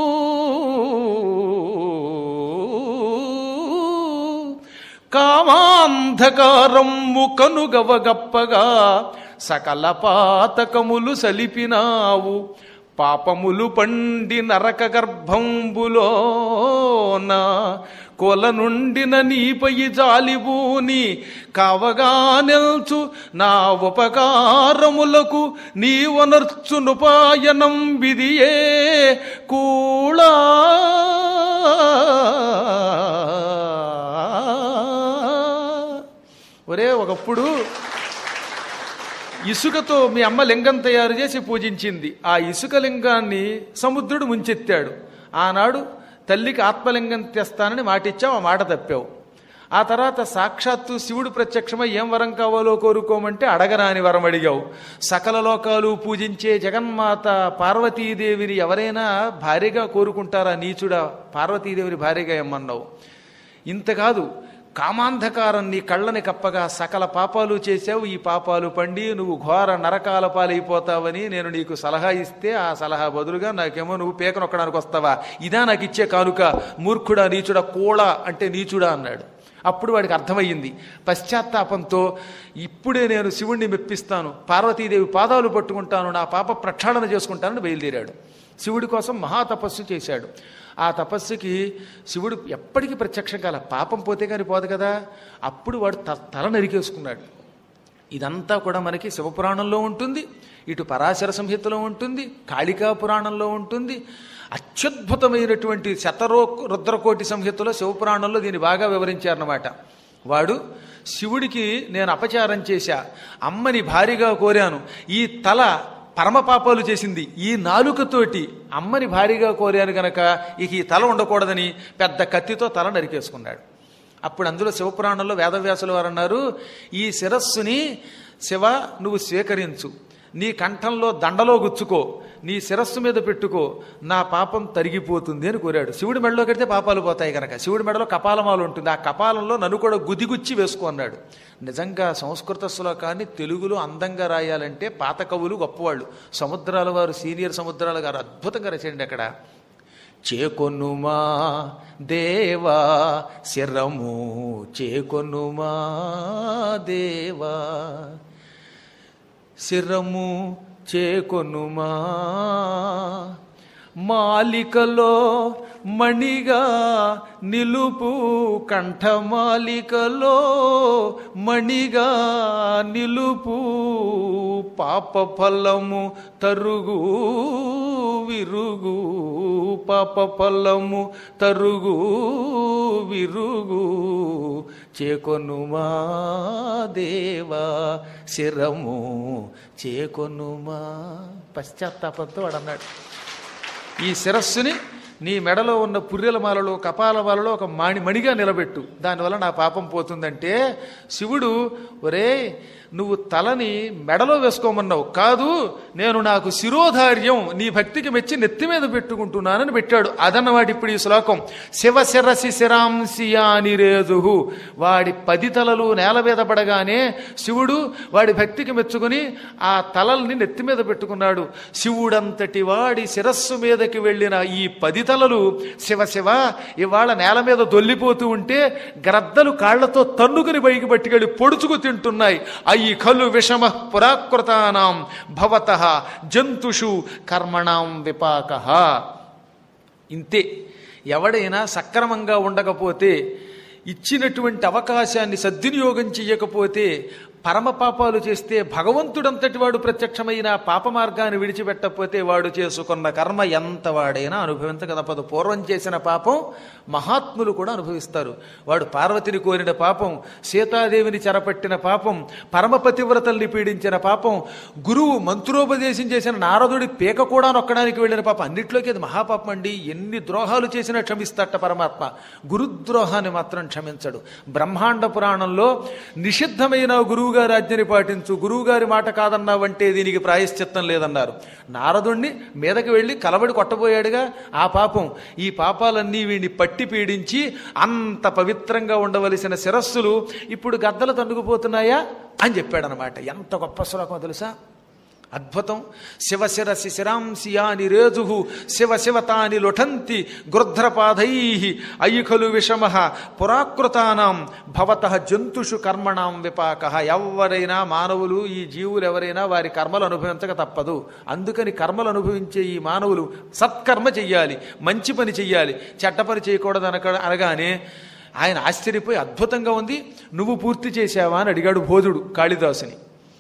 కామాంధకారమ్ము కనుగవగప్పగా సకల పాతకములు సలిపినావు పాపములు పండి నరక గర్భంబులోన కొల నుండిన నీపై జాలిబూని కావగా నెల్చు నా ఉపకారములకు నీవనర్చునుపాయనం విదియే కూళా ఒరే ఒకప్పుడు ఇసుకతో మీ అమ్మ లింగం తయారు చేసి పూజించింది ఆ ఇసుక లింగాన్ని సముద్రుడు ముంచెత్తాడు ఆనాడు తల్లికి ఆత్మలింగం తెస్తానని మాటిచ్చావు ఆ మాట తప్పావు ఆ తర్వాత సాక్షాత్తు శివుడు ప్రత్యక్షమై ఏం వరం కావాలో కోరుకోమంటే అడగరాని వరం అడిగావు సకల లోకాలు పూజించే జగన్మాత పార్వతీదేవిని ఎవరైనా భార్యగా కోరుకుంటారా నీచుడా పార్వతీదేవిని భార్యగా ఇమ్మన్నావు ఇంత కాదు కామాంధకారం నీ కళ్ళని కప్పగా సకల పాపాలు చేశావు ఈ పాపాలు పండి నువ్వు ఘోర నరకాల పాలైపోతావని నేను నీకు సలహా ఇస్తే ఆ సలహా బదులుగా నాకేమో నువ్వు పేక నొక్కడానికి వస్తావా ఇదా నాకు ఇచ్చే కానుక మూర్ఖుడా నీచుడా కోళ అంటే నీచుడా అన్నాడు అప్పుడు వాడికి అర్థమయ్యింది పశ్చాత్తాపంతో ఇప్పుడే నేను శివుణ్ణి మెప్పిస్తాను పార్వతీదేవి పాదాలు పట్టుకుంటాను నా పాప ప్రక్షాళన చేసుకుంటానని బయలుదేరాడు శివుడి కోసం మహాతపస్సు చేశాడు ఆ తపస్సుకి శివుడు ఎప్పటికీ ప్రత్యక్షం కాల పాపం పోతే కానీ పోదు కదా అప్పుడు వాడు త- తల నరికేసుకున్నాడు ఇదంతా కూడా మనకి శివపురాణంలో ఉంటుంది ఇటు పరాశర సంహితలో ఉంటుంది కాళికా పురాణంలో ఉంటుంది అత్యద్భుతమైనటువంటి శతరో రుద్రకోటి సంహితలో శివపురాణంలో దీన్ని బాగా వివరించారన్నమాట వాడు శివుడికి నేను అపచారం చేశా అమ్మని భారీగా కోరాను ఈ తల పరమపాపాలు చేసింది ఈ నాలుకతోటి అమ్మని భారీగా కోరాను గనక ఇక ఈ తల ఉండకూడదని పెద్ద కత్తితో తల నరికేసుకున్నాడు అప్పుడు అందులో శివపురాణంలో వేదవ్యాసుల వారు అన్నారు ఈ శిరస్సుని శివ నువ్వు స్వీకరించు నీ కంఠంలో దండలో గుచ్చుకో నీ శిరస్సు మీద పెట్టుకో నా పాపం తరిగిపోతుంది అని కోరాడు శివుడి మెడలో కడితే పాపాలు పోతాయి కనుక శివుడి మెడలో కపాలమాలు ఉంటుంది ఆ కపాలంలో నన్ను కూడా గుదిగుచ్చి వేసుకో అన్నాడు నిజంగా సంస్కృత శ్లోకాన్ని తెలుగులో అందంగా రాయాలంటే పాత కవులు గొప్పవాళ్ళు సముద్రాల వారు సీనియర్ సముద్రాల గారు అద్భుతంగా రచండి అక్కడ చేకొనుమా దేవా శిరము చేకొనుమా దేవా శిరము చేకొనుమా మాలికలో మణిగా నిలుపు కంఠమాలికలో మణిగా నిలుపు పాప ఫలము తరుగు విరుగు పాప ఫలము తరుగు విరుగు చేకొనుమా దేవా శిరము చేకొనుమా పశ్చాత్తాపంతో వాడు అన్నాడు ఈ శిరస్సుని నీ మెడలో ఉన్న పుర్రెల మాలలో కపాల మాలలో ఒక మాణి మణిగా నిలబెట్టు దానివల్ల నా పాపం పోతుందంటే శివుడు ఒరే నువ్వు తలని మెడలో వేసుకోమన్నావు కాదు నేను నాకు శిరోధార్యం నీ భక్తికి మెచ్చి నెత్తి మీద పెట్టుకుంటున్నానని పెట్టాడు అదన్నవాడు ఇప్పుడు ఈ శ్లోకం శివ శిరసి శిరాంశియాని రేజుహు వాడి పది తలలు నేల మీద పడగానే శివుడు వాడి భక్తికి మెచ్చుకుని ఆ తలల్ని నెత్తి మీద పెట్టుకున్నాడు శివుడంతటి వాడి శిరస్సు మీదకి వెళ్ళిన ఈ పది తలలు శివ శివ ఇవాళ నేల మీద దొల్లిపోతూ ఉంటే గ్రద్దలు కాళ్లతో తన్నుకుని పైకి పట్టుకెళ్ళి పొడుచుకు తింటున్నాయి అయి ఖలు విషమ పురాకృతానాం భవత జంతుషు కర్మణాం విపాక ఇంతే ఎవడైనా సక్రమంగా ఉండకపోతే ఇచ్చినటువంటి అవకాశాన్ని సద్వినియోగం చెయ్యకపోతే పరమ పాపాలు చేస్తే భగవంతుడంతటి వాడు ప్రత్యక్షమైన పాప మార్గాన్ని విడిచిపెట్టకపోతే వాడు చేసుకున్న కర్మ ఎంత వాడైనా అనుభవించక తప్పదు పూర్వం చేసిన పాపం మహాత్ములు కూడా అనుభవిస్తారు వాడు పార్వతిని కోరిన పాపం సీతాదేవిని చెరపట్టిన పాపం పరమపతివ్రతల్ని పీడించిన పాపం గురువు మంత్రోపదేశం చేసిన నారదుడి పీక కూడా నొక్కడానికి వెళ్ళిన పాపం అన్నిట్లోకి అది మహాపాపం అండి ఎన్ని ద్రోహాలు చేసినా క్షమిస్తట పరమాత్మ గురుద్రోహాన్ని మాత్రం క్షమించడు బ్రహ్మాండ పురాణంలో నిషిద్ధమైన గురువుగారి ఆజ్ఞని పాటించు గురువుగారి మాట కాదన్నావంటే దీనికి ప్రాయశ్చిత్తం లేదన్నారు నారదుణ్ణి మీదకి వెళ్ళి కలబడి కొట్టబోయాడుగా ఆ పాపం ఈ పాపాలన్నీ వీడిని పట్టి పీడించి అంత పవిత్రంగా ఉండవలసిన శిరస్సులు ఇప్పుడు గద్దలు తన్నుకుపోతున్నాయా అని చెప్పాడనమాట ఎంత గొప్ప శ్లోకం తెలుసా అద్భుతం శివ శిరసి శిరాంసి యాని రేజు శివ శివ తాని లుఠంతి గృధ్రపాదై అయి ఖలు విషమ పురాకృతానాం భవత జంతుషు కర్మణాం విపాక ఎవరైనా మానవులు ఈ జీవులు ఎవరైనా వారి కర్మలు అనుభవించక తప్పదు అందుకని కర్మలు అనుభవించే ఈ మానవులు సత్కర్మ చెయ్యాలి మంచి పని చెయ్యాలి చెడ్డ పని చేయకూడదు అనక అనగానే ఆయన ఆశ్చర్యపోయి అద్భుతంగా ఉంది నువ్వు పూర్తి చేశావా అని అడిగాడు బోధుడు కాళిదాసుని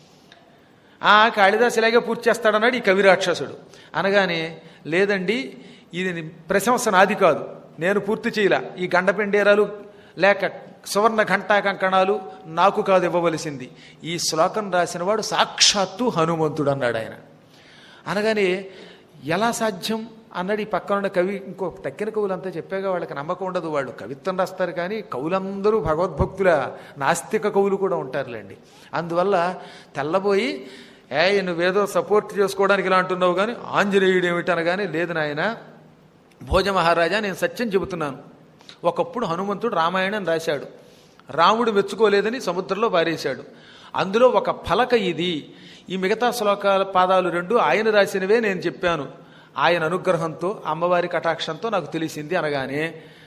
ఆ కాళిదాసు ఇలాగే పూర్తి చేస్తాడన్నాడు ఈ కవిరాక్షసుడు అనగానే లేదండి ఇది ప్రశంస నాది కాదు నేను పూర్తి చేయలా ఈ గండపెండేరాలు లేక సువర్ణ ఘంటా కంకణాలు నాకు కాదు ఇవ్వవలసింది ఈ శ్లోకం రాసినవాడు సాక్షాత్తు హనుమంతుడు అన్నాడు ఆయన అనగానే ఎలా సాధ్యం అన్నాడు ఈ పక్కన ఉన్న కవి ఇంకో తక్కిన కవులంతా చెప్పాగా వాళ్ళకి నమ్మకం ఉండదు వాళ్ళు కవిత్వం రాస్తారు కానీ కవులందరూ భగవద్భక్తుల నాస్తిక కవులు కూడా ఉంటారులేండి అందువల్ల తెల్లబోయి ఏ నువ్వేదో సపోర్ట్ చేసుకోవడానికి ఇలా అంటున్నావు కానీ ఆంజనేయుడు ఏమిటి అనగానే లేదు నాయన భోజ మహారాజా నేను సత్యం చెబుతున్నాను ఒకప్పుడు హనుమంతుడు రామాయణం రాశాడు రాముడు మెచ్చుకోలేదని సముద్రంలో పారేశాడు అందులో ఒక ఫలక ఇది ఈ మిగతా శ్లోకాల పాదాలు రెండు ఆయన రాసినవే నేను చెప్పాను ఆయన అనుగ్రహంతో అమ్మవారి కటాక్షంతో నాకు తెలిసింది అనగానే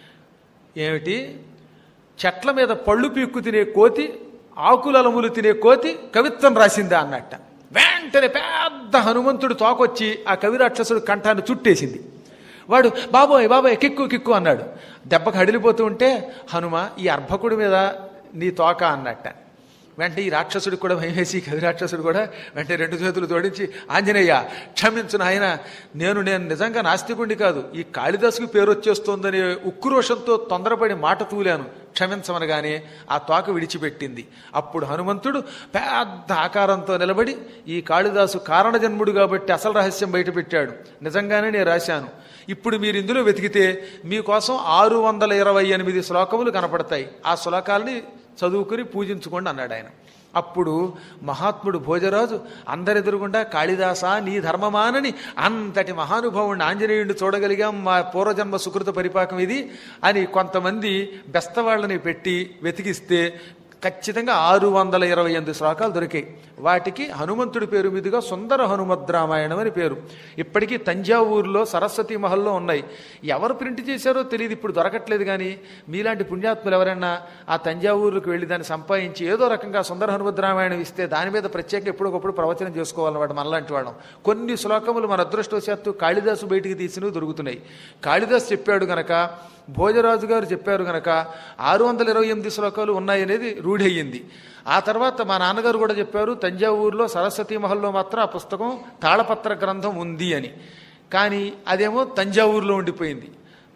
ఏమిటి చెట్ల మీద పళ్ళు పీక్కు తినే కోతి ఆకులలములు తినే కోతి కవిత్వం రాసిందా అన్నట్ట వెంటనే పెద్ద హనుమంతుడు తోకొచ్చి ఆ కవిరాక్షసుడు కంఠాన్ని చుట్టేసింది వాడు బాబోయ్ బాబోయ్ కిక్కు కిక్కు అన్నాడు దెబ్బకు హడిలిపోతూ ఉంటే హనుమ ఈ అర్భకుడి మీద నీ తోక అన్నట్ట వెంటనే ఈ రాక్షసుడికి కూడా భయం వేసి కవి రాక్షసుడు కూడా వెంటనే రెండు చేతులు జోడించి ఆంజనేయ క్షమించు నాయన నేను నేను నిజంగా నాస్తికుడిని కాదు ఈ కాళిదాసుకి పేరు వచ్చేస్తోందనే ఉక్రోషంతో తొందరపడి మాట తూలాను క్షమించమనగానే ఆ తోక విడిచిపెట్టింది అప్పుడు హనుమంతుడు పెద్ద ఆకారంతో నిలబడి ఈ కాళిదాసు కారణజన్ముడు కాబట్టి అసలు రహస్యం బయటపెట్టాడు నిజంగానే నేను రాశాను ఇప్పుడు మీరు ఇందులో వెతికితే మీకోసం ఆరు వందల ఇరవై ఎనిమిది శ్లోకములు కనపడతాయి ఆ శ్లోకాలని చదువుకుని పూజించుకోండి అన్నాడు ఆయన అప్పుడు మహాత్ముడు భోజరాజు అందరెదురుగుండా కాళిదాస నీ ధర్మమానని అంతటి మహానుభావుడిని ఆంజనేయుడిని చూడగలిగాం మా పూర్వజన్మ సుకృత పరిపాకం ఇది అని కొంతమంది బెస్తవాళ్ళని పెట్టి వెతికిస్తే ఖచ్చితంగా ఆరు వందల ఇరవై ఎనిమిది శ్లోకాలు దొరికాయి వాటికి హనుమంతుడి పేరు మీదుగా సుందర హనుమద్ రామాయణం అని పేరు ఇప్పటికీ తంజావూరులో సరస్వతి మహల్లో ఉన్నాయి ఎవరు ప్రింట్ చేశారో తెలియదు ఇప్పుడు దొరకట్లేదు కానీ మీలాంటి పుణ్యాత్ములు ఎవరైనా ఆ తంజావూరుకు వెళ్ళి దాన్ని సంపాదించి ఏదో రకంగా సుందర హనుమద్ రామాయణం ఇస్తే దాని మీద ప్రత్యేకంగా ఎప్పటికప్పుడు ప్రవచనం చేసుకోవాలన్నమాట మనలాంటి వాళ్ళం కొన్ని శ్లోకములు మన అదృష్టవశాత్తు కాళిదాసు బయటికి తీసినవి దొరుకుతున్నాయి కాళిదాసు చెప్పాడు గనక భోజరాజు గారు చెప్పారు గనక ఆరు వందల ఇరవై ఎనిమిది శ్లోకాలు ఉన్నాయనేది రూఢి అయ్యింది ఆ తర్వాత మా నాన్నగారు కూడా చెప్పారు తంజావూరులో సరస్వతి మహల్లో మాత్రం ఆ పుస్తకం తాళపత్ర గ్రంథం ఉంది అని కానీ అదేమో తంజావూరులో ఉండిపోయింది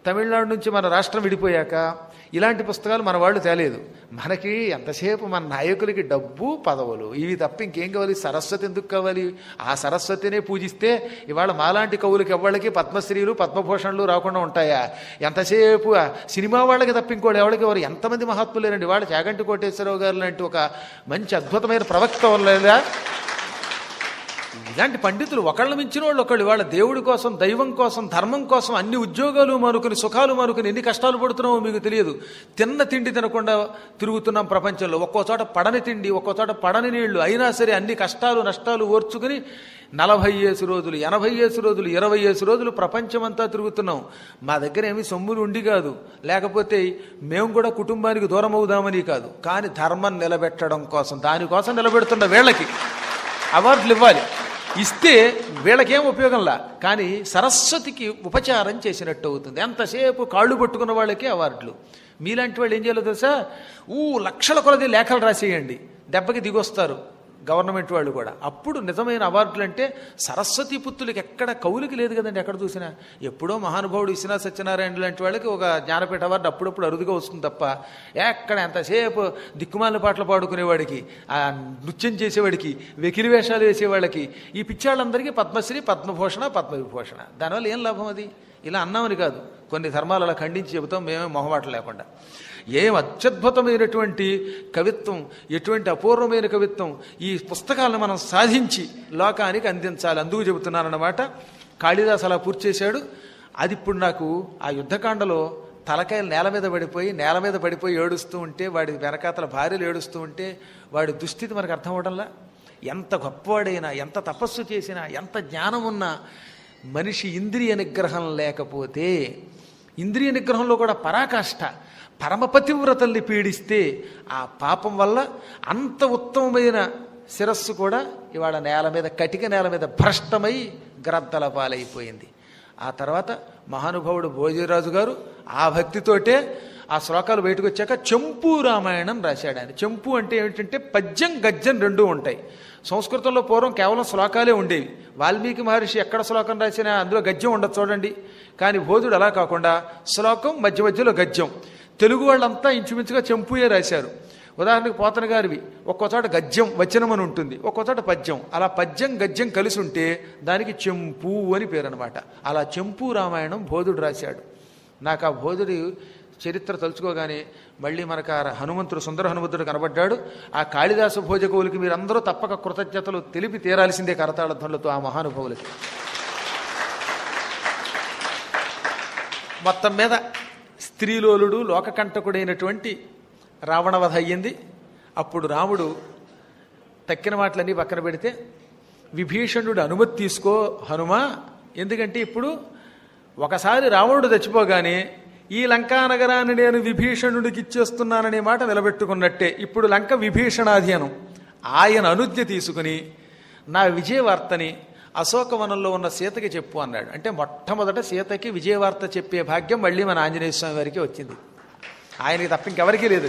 తమిళనాడు నుంచి మన రాష్ట్రం విడిపోయాక ఇలాంటి పుస్తకాలు మన వాళ్ళు తేలేదు మనకి ఎంతసేపు మన నాయకులకి డబ్బు పదవులు ఇవి తప్ప ఇంకేం కావాలి సరస్వతి ఎందుకు కావాలి ఆ సరస్వతినే పూజిస్తే ఇవాళ మాలాంటి కవులకి ఎవళ్ళకి పద్మశ్రీలు పద్మభూషణలు రాకుండా ఉంటాయా ఎంతసేపు ఆ సినిమా వాళ్ళకి తప్ప ఇంకోటి ఎవరికి ఎవరు ఎంతమంది మహాత్ములు లేరండి వాళ్ళు చాగంటి కోటేశ్వరరావు గారు లాంటి ఒక మంచి అద్భుతమైన ప్రవక్త వల్ల ఇలాంటి పండితులు ఒకళ్ళ మించిన వాళ్ళు ఒకళ్ళు వాళ్ళ దేవుడి కోసం దైవం కోసం ధర్మం కోసం అన్ని ఉద్యోగాలు మానుకుని సుఖాలు మానుకుని ఎన్ని కష్టాలు పడుతున్నామో మీకు తెలియదు తిన్న తిండి తినకుండా తిరుగుతున్నాం ప్రపంచంలో ఒక్కో చోట పడని తిండి ఒక్కో చోట పడని నీళ్లు అయినా సరే అన్ని కష్టాలు నష్టాలు ఓర్చుకుని నలభై ఏసు రోజులు ఎనభై ఏసు రోజులు ఇరవై ఏసు రోజులు ప్రపంచమంతా తిరుగుతున్నాం మా దగ్గర ఏమి సొమ్ములు ఉండి కాదు లేకపోతే మేము కూడా కుటుంబానికి దూరం అవుదామని కాదు కానీ ధర్మం నిలబెట్టడం కోసం దానికోసం నిలబెడుతున్న వీళ్ళకి అవార్డులు ఇవ్వాలి ఇస్తే వీళ్ళకేం ఉపయోగంలా కానీ సరస్వతికి ఉపచారం చేసినట్టు అవుతుంది ఎంతసేపు కాళ్ళు పట్టుకున్న వాళ్ళకే అవార్డులు మీలాంటి వాళ్ళు ఏం చేయాలో తెలుసా ఊ లక్షల కొలది లేఖలు రాసేయండి దెబ్బకి దిగొస్తారు గవర్నమెంట్ వాళ్ళు కూడా అప్పుడు నిజమైన అవార్డులు అంటే సరస్వతి పుత్రులకి ఎక్కడ కవులకి లేదు కదండి ఎక్కడ చూసినా ఎప్పుడో మహానుభావుడు విశ్వనాథ సత్యనారాయణ లాంటి వాళ్ళకి ఒక జ్ఞానపీఠ అవార్డు అప్పుడప్పుడు అరుదుగా వస్తుంది తప్ప ఎక్కడ ఎంతసేపు దిక్కుమాలిన పాటలు పాడుకునేవాడికి ఆ నృత్యం చేసేవాడికి వెకిలి వేషాలు వేసేవాళ్ళకి ఈ పిచ్చాళ్ళందరికీ పద్మశ్రీ పద్మభూషణ పద్మవిభూషణ దానివల్ల ఏం లాభం అది ఇలా అన్నామని కాదు కొన్ని ధర్మాలు అలా ఖండించి చెబుతాం మేమే మొహమాట లేకుండా ఏం అత్యద్భుతమైనటువంటి కవిత్వం ఎటువంటి అపూర్వమైన కవిత్వం ఈ పుస్తకాలను మనం సాధించి లోకానికి అందించాలి అందుకు చెబుతున్నానన్నమాట కాళిదాస్ అలా పూర్తి చేశాడు అది ఇప్పుడు నాకు ఆ యుద్ధకాండలో తలకాయలు నేల మీద పడిపోయి నేల మీద పడిపోయి ఏడుస్తూ ఉంటే వాడి వెనకాతల భార్యలు ఏడుస్తూ ఉంటే వాడి దుస్థితి మనకు అర్థం అవడంలా ఎంత గొప్పవాడైనా ఎంత తపస్సు చేసినా ఎంత జ్ఞానం ఉన్నా మనిషి ఇంద్రియ నిగ్రహం లేకపోతే ఇంద్రియ నిగ్రహంలో కూడా పరాకాష్ట పరమపతివ్రతల్ని పీడిస్తే ఆ పాపం వల్ల అంత ఉత్తమమైన శిరస్సు కూడా ఇవాళ నేల మీద కటిక నేల మీద భ్రష్టమై గ్రద్దల పాలైపోయింది ఆ తర్వాత మహానుభావుడు భోజరాజు గారు ఆ భక్తితోటే ఆ శ్లోకాలు బయటకు వచ్చాక చెంపు రామాయణం రాశాడు ఆయన చెంపు అంటే ఏమిటంటే పద్యం గద్యం రెండూ ఉంటాయి సంస్కృతంలో పూర్వం కేవలం శ్లోకాలే ఉండేవి వాల్మీకి మహర్షి ఎక్కడ శ్లోకం రాసినా అందులో గద్యం ఉండదు చూడండి కానీ బోధుడు అలా కాకుండా శ్లోకం మధ్య మధ్యలో గద్యం తెలుగు వాళ్ళంతా ఇంచుమించుగా చెంపుయే రాశారు ఉదాహరణకు పోతన గారివి ఒక్కో చోట గద్యం వచనం అని ఉంటుంది ఒక్కో చోట పద్యం అలా పద్యం గద్యం కలిసి ఉంటే దానికి చెంపు అని పేరు అనమాట అలా చెంపు రామాయణం బోధుడు రాశాడు నాకు ఆ బోధుడి చరిత్ర తలుచుకోగానే మళ్ళీ మనకు ఆ హనుమంతుడు సుందర హనుమంతుడు కనబడ్డాడు ఆ కాళిదాసు భోజకవులకి మీరందరూ తప్పక కృతజ్ఞతలు తెలిపి తీరాల్సిందే కరతాళధ్వనులతో ఆ మహానుభావులకి మొత్తం మీద స్త్రీలోలుడు లోకకంటకుడైనటువంటి రావణవధ అయ్యింది అప్పుడు రాముడు తక్కిన మాటలన్నీ పక్కన పెడితే విభీషణుడు అనుమతి తీసుకో హనుమా ఎందుకంటే ఇప్పుడు ఒకసారి రావణుడు చచ్చిపోగానే ఈ లంకా నగరాన్ని నేను విభీషణుడికి ఇచ్చేస్తున్నాననే మాట నిలబెట్టుకున్నట్టే ఇప్పుడు లంక విభీషణాధీనం ఆయన అనుజ్ఞ తీసుకుని నా విజయవార్తని అశోకవనంలో ఉన్న సీతకి చెప్పు అన్నాడు అంటే మొట్టమొదట సీతకి విజయవార్త చెప్పే భాగ్యం మళ్ళీ మన ఆంజనేయ స్వామి వారికి వచ్చింది ఆయనకి తప్ప ఇంకెవరికీ లేదు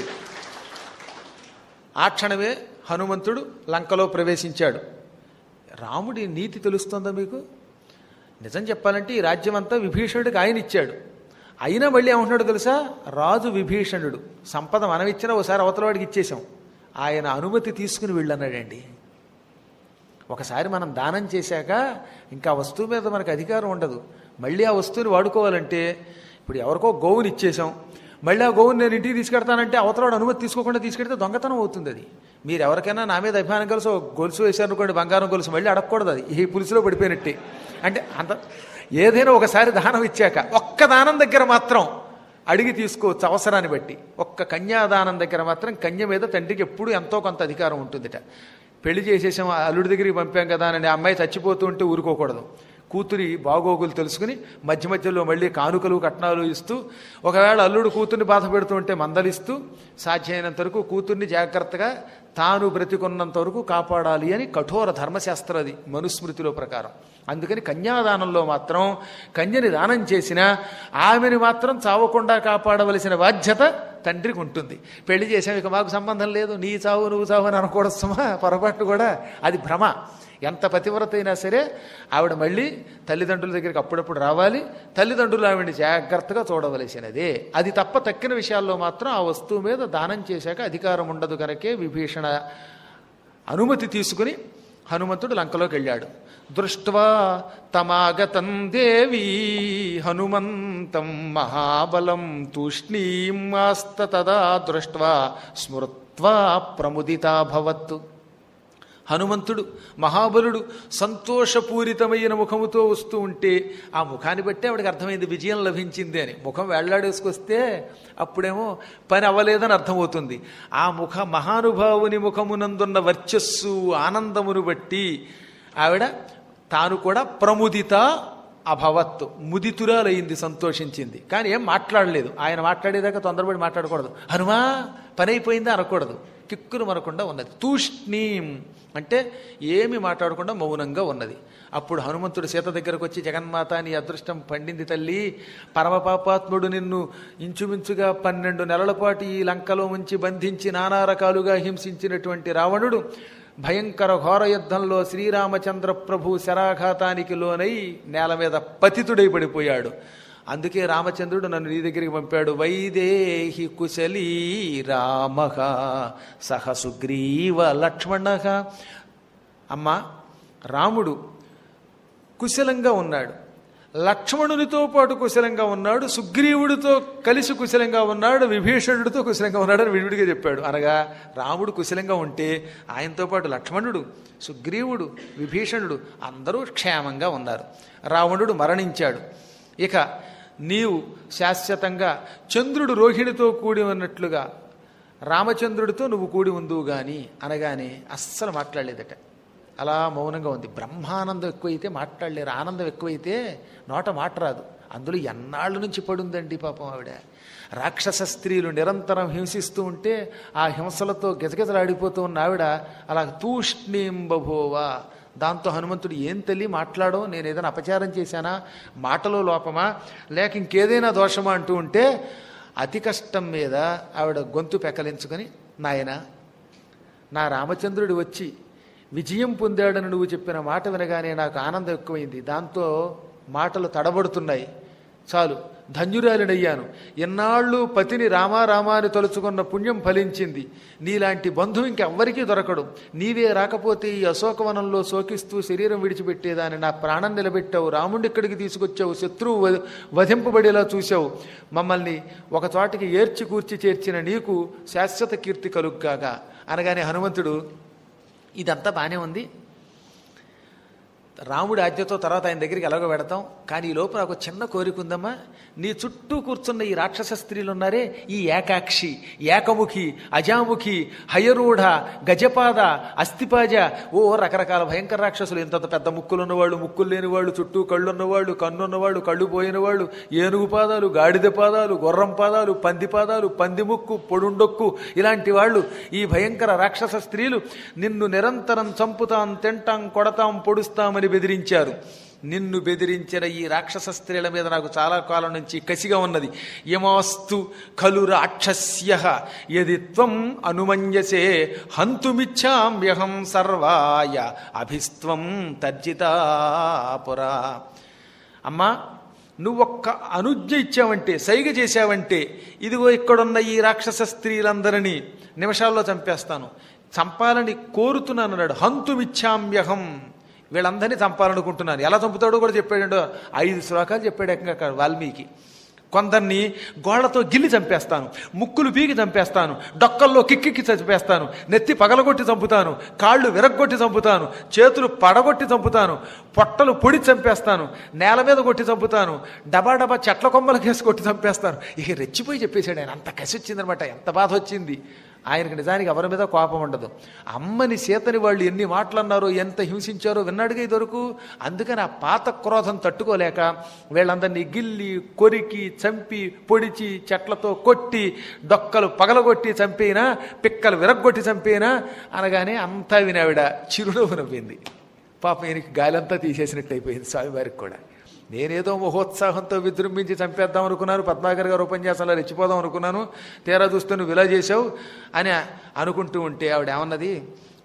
ఆ క్షణమే హనుమంతుడు లంకలో ప్రవేశించాడు రాముడి నీతి తెలుస్తుందా మీకు నిజం చెప్పాలంటే ఈ రాజ్యం అంతా విభీషణుడికి ఆయన ఇచ్చాడు అయినా మళ్ళీ ఏమంటున్నాడు తెలుసా రాజు విభీషణుడు సంపద మనం ఇచ్చినా ఒకసారి అవతలవాడికి ఇచ్చేసాం ఆయన అనుమతి తీసుకుని వెళ్ళన్నాడండి ఒకసారి మనం దానం చేశాక ఇంకా ఆ వస్తువు మీద మనకు అధికారం ఉండదు మళ్ళీ ఆ వస్తువుని వాడుకోవాలంటే ఇప్పుడు ఎవరికో గోవుని ఇచ్చేసాం మళ్ళీ ఆ గోవుని నేను ఇంటికి తీసుకెడతానంటే అవతలవాడు అనుమతి తీసుకోకుండా తీసుకెడితే దొంగతనం అవుతుంది అది మీరు ఎవరికైనా నా మీద అభిమానం కలిసి ఒక గొలుసు వేశారనుకోండి బంగారం గొలుసు మళ్ళీ అడగకూడదు అది ఈ పులుసులో పడిపోయినట్టే అంటే అంత ఏదైనా ఒకసారి దానం ఇచ్చాక ఒక్క దానం దగ్గర మాత్రం అడిగి తీసుకోవచ్చు అవసరాన్ని బట్టి ఒక్క కన్యాదానం దగ్గర మాత్రం కన్య మీద తండ్రికి ఎప్పుడు ఎంతో కొంత అధికారం ఉంటుందిట పెళ్లి చేసేసాం ఆ అల్లుడి దగ్గరికి పంపాం కదా అని ఆ అమ్మాయి చచ్చిపోతూ ఉంటే ఊరుకోకూడదు కూతురి బాగోగులు తెలుసుకుని మధ్య మధ్యలో మళ్ళీ కానుకలు కట్నాలు ఇస్తూ ఒకవేళ అల్లుడు కూతుర్ని బాధ పెడుతూ ఉంటే మందలిస్తూ సాధ్యమైనంత వరకు కూతుర్ని జాగ్రత్తగా తాను బ్రతికున్నంత వరకు కాపాడాలి అని కఠోర ధర్మశాస్త్రం అది మనుస్మృతిలో ప్రకారం అందుకని కన్యాదానంలో మాత్రం కన్యని దానం చేసినా ఆమెని మాత్రం చావకుండా కాపాడవలసిన బాధ్యత తండ్రికి ఉంటుంది పెళ్లి చేసాం ఇక మాకు సంబంధం లేదు నీ చావు నువ్వు చావు అని అనకూడదు సుమా పొరపాటు కూడా అది భ్రమ ఎంత పతివ్రత అయినా సరే ఆవిడ మళ్ళీ తల్లిదండ్రుల దగ్గరికి అప్పుడప్పుడు రావాలి తల్లిదండ్రులు ఆవిడని జాగ్రత్తగా చూడవలసినదే అది తప్ప తక్కిన విషయాల్లో మాత్రం ఆ వస్తువు మీద దానం చేశాక అధికారం ఉండదు కనుకే విభీషణ అనుమతి తీసుకుని హనుమంతుడు లంకలోకి వెళ్ళాడు దృష్ట్వా తమాగతం దేవీ హనుమంతం మహాబలం తూష్ణీం ఆస్త తదా దృష్ట్వా స్మృత్వా ప్రముదితాభవత్తు హనుమంతుడు మహాబలుడు సంతోషపూరితమైన ముఖముతో వస్తూ ఉంటే ఆ ముఖాన్ని బట్టి ఆవిడకి అర్థమైంది విజయం లభించింది అని ముఖం వేళ్లాడేసుకొస్తే అప్పుడేమో పని అవ్వలేదని అర్థమవుతుంది ఆ ముఖ మహానుభావుని ముఖమునందున్న వర్చస్సు ఆనందమును బట్టి ఆవిడ తాను కూడా ప్రముదిత అభవత్ ముదితురాలయ్యింది సంతోషించింది కానీ ఏం మాట్లాడలేదు ఆయన మాట్లాడేదాకా తొందరపడి మాట్లాడకూడదు హనుమా పని అయిపోయిందా అనకూడదు కిక్కులు మనకుండా ఉన్నది తూష్ణీం అంటే ఏమి మాట్లాడకుండా మౌనంగా ఉన్నది అప్పుడు హనుమంతుడు సీత దగ్గరకు వచ్చి జగన్మాత నీ అదృష్టం పండింది తల్లి పరమపాపాత్ముడు నిన్ను ఇంచుమించుగా పన్నెండు నెలల పాటు ఈ లంకలో ఉంచి బంధించి నానా రకాలుగా హింసించినటువంటి రావణుడు భయంకర ఘోర యుద్ధంలో శ్రీరామచంద్ర ప్రభు శరాఘాతానికి లోనై నేల మీద పతితుడై పడిపోయాడు అందుకే రామచంద్రుడు నన్ను నీ దగ్గరికి పంపాడు వైదేహి కుశలీ రామ సహ సుగ్రీవ లక్ష్మణ అమ్మ రాముడు కుశలంగా ఉన్నాడు లక్ష్మణునితో పాటు కుశలంగా ఉన్నాడు సుగ్రీవుడితో కలిసి కుశలంగా ఉన్నాడు విభీషణుడితో కుశలంగా ఉన్నాడు అని విడివిడిగా చెప్పాడు అనగా రాముడు కుశలంగా ఉంటే ఆయనతో పాటు లక్ష్మణుడు సుగ్రీవుడు విభీషణుడు అందరూ క్షేమంగా ఉన్నారు రావణుడు మరణించాడు ఇక నీవు శాశ్వతంగా చంద్రుడు రోహిణితో కూడి ఉన్నట్లుగా రామచంద్రుడితో నువ్వు కూడి ఉందువు గాని అనగానే అస్సలు మాట్లాడలేదట అలా మౌనంగా ఉంది బ్రహ్మానందం ఎక్కువైతే మాట్లాడలేరు ఆనందం ఎక్కువైతే నోట మాట రాదు అందులో ఎన్నాళ్ళ నుంచి పడుందండి పాపం ఆవిడ రాక్షస స్త్రీలు నిరంతరం హింసిస్తూ ఉంటే ఆ హింసలతో గిజగిజలాడిపోతూ ఉన్న ఆవిడ అలా తూష్ణీం బభోవా దాంతో హనుమంతుడు ఏం తల్లి మాట్లాడో నేను ఏదైనా అపచారం చేశానా మాటలో లోపమా లేక ఇంకేదైనా దోషమా అంటూ ఉంటే అతి కష్టం మీద ఆవిడ గొంతు పెకలించుకొని నాయన నా రామచంద్రుడు వచ్చి విజయం పొందాడని నువ్వు చెప్పిన మాట వినగానే నాకు ఆనందం ఎక్కువైంది దాంతో మాటలు తడబడుతున్నాయి చాలు ధన్యురాలినయ్యాను ఎన్నాళ్ళు పతిని రామా రామా అని తలుచుకున్న పుణ్యం ఫలించింది నీలాంటి బంధువు ఇంకెవ్వరికీ దొరకడు నీవే రాకపోతే ఈ అశోకవనంలో శోకిస్తూ శరీరం విడిచిపెట్టేదాన్ని నా ప్రాణం నిలబెట్టావు రాముడి ఇక్కడికి తీసుకొచ్చావు శత్రువు వ- వధింపబడేలా చూశావు మమ్మల్ని ఒక చోటికి ఏర్చి కూర్చి చేర్చిన నీకు శాశ్వత కీర్తి కలుగ్గాక అనగానే హనుమంతుడు ఇదంతా బాగానే ఉంది రాముడి ఆజ్ఞతో తర్వాత ఆయన దగ్గరికి ఎలాగో పెడతాం కానీ ఈ లోపు నాకు చిన్న కోరిక ఉందమ్మా నీ చుట్టూ కూర్చున్న ఈ రాక్షస స్త్రీలు ఉన్నారే ఈ ఏకాక్షి ఏకముఖి అజాముఖి హయరూఢ గజపాద అస్థిపాజ ఓ రకరకాల భయంకర రాక్షసులు ఇంత పెద్ద ముక్కులు ఉన్నవాళ్ళు ముక్కులు లేని వాళ్ళు చుట్టూ కళ్ళు ఉన్నవాళ్ళు కన్ను ఉన్నవాళ్ళు కళ్ళు పోయిన వాళ్ళు ఏనుగు పాదాలు గాడిద పాదాలు గుర్రం పాదాలు పంది పాదాలు పంది ముక్కు పొడుండొక్కు ఇలాంటి వాళ్ళు ఈ భయంకర రాక్షస స్త్రీలు నిన్ను నిరంతరం చంపుతాం తింటాం కొడతాం పొడుస్తామని బెదిరించారు నిన్ను బెదిరించిన ఈ రాక్షస స్త్రీల మీద నాకు చాలా కాలం నుంచి కసిగా ఉన్నది యమాస్తు ఖలు రాక్షస్య యది త్వం అనుమన్యసే హంతుమిచ్చామ్యహం సర్వాయ అభిస్త్వం తర్జితాపురా అమ్మా నువ్వు ఒక్క అనుజ్ఞ ఇచ్చావంటే సైగ చేశావంటే ఇదిగో ఇక్కడున్న ఈ రాక్షస స్త్రీలందరినీ నిమిషాల్లో చంపేస్తాను చంపాలని కోరుతున్నాను అన్నాడు హంతుమిచ్చామ్యహం వీళ్ళందరినీ చంపాలనుకుంటున్నాను ఎలా చంపుతాడో కూడా చెప్పాడు ఐదు శ్లోకాలు చెప్పాడు ఏకంగా అక్కడ వాల్మీకి కొందరిని గోళ్లతో గిల్లి చంపేస్తాను ముక్కులు పీకి చంపేస్తాను డొక్కల్లో కిక్కిక్కి చంపేస్తాను నెత్తి పగలగొట్టి చంపుతాను కాళ్ళు విరగ్గొట్టి చంపుతాను చేతులు పడగొట్టి చంపుతాను పొట్టలు పొడి చంపేస్తాను నేల మీద కొట్టి చంపుతాను డబా డబా చెట్ల కొమ్మలకేసి కొట్టి చంపేస్తాను ఇక రెచ్చిపోయి చెప్పేశాడు ఆయన అంత కసి వచ్చిందనమాట ఎంత బాధ వచ్చింది ఆయనకి నిజానికి ఎవరి మీద కోపం ఉండదు అమ్మని సీతని వాళ్ళు ఎన్ని మాటలన్నారో ఎంత హింసించారో విన్నాడుగా ఇదివరకు అందుకని ఆ పాత క్రోధం తట్టుకోలేక వీళ్ళందరినీ గిల్లి కొరికి చంపి పొడిచి చెట్లతో కొట్టి డొక్కలు పగలగొట్టి చంపేనా పిక్కలు విరగ్గొట్టి చంపేనా అనగానే అంతా వినావిడ చిరునవ్వు నవ్వింది పాపం ఈయనకి గాలంతా తీసేసినట్టు అయిపోయింది స్వామివారికి కూడా నేనేదో మహోత్సాహంతో విజృంభించి చంపేద్దాం అనుకున్నాను పద్మాకర్ గారు ఉపన్యాసంలో రెచ్చిపోదాం అనుకున్నాను తీరా చూస్తే నువ్వు ఇలా చేసావు అని అనుకుంటూ ఉంటే ఆవిడ ఏమన్నది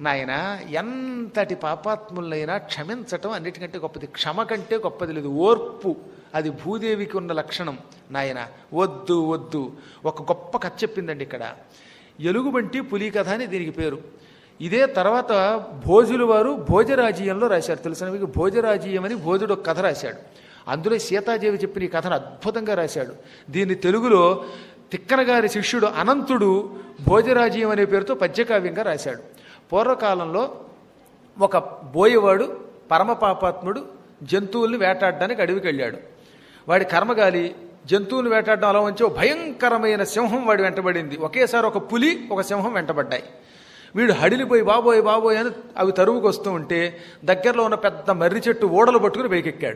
నాయన ఎంతటి పాపాత్ములైనా క్షమించటం అన్నిటికంటే గొప్పది క్షమ కంటే గొప్పది లేదు ఓర్పు అది భూదేవికి ఉన్న లక్షణం నాయన వద్దు వద్దు ఒక గొప్ప కథ చెప్పిందండి ఇక్కడ ఎలుగుబంటి పులి కథ అని దీనికి పేరు ఇదే తర్వాత భోజులు వారు భోజరాజీయంలో రాశారు తెలిసిన మీకు భోజరాజీయం అని భోజుడు ఒక కథ రాశాడు అందులో సీతాదేవి చెప్పిన ఈ కథను అద్భుతంగా రాశాడు దీన్ని తెలుగులో తిక్కన గారి శిష్యుడు అనంతుడు భోజరాజీయం అనే పేరుతో పద్యకావ్యంగా రాశాడు పూర్వకాలంలో ఒక బోయవాడు పరమపాపాత్ముడు జంతువుల్ని వేటాడడానికి అడవికి వెళ్ళాడు వాడి కర్మగాలి జంతువులు వేటాడడం అలా ఉంచి ఒక భయంకరమైన సింహం వాడి వెంటబడింది ఒకేసారి ఒక పులి ఒక సింహం వెంటబడ్డాయి వీడు హడిలిపోయి బాబోయ్ బాబోయ్ అని అవి తరువుకు వస్తూ ఉంటే దగ్గరలో ఉన్న పెద్ద మర్రి చెట్టు ఓడలు పట్టుకుని పైకెక్కాడు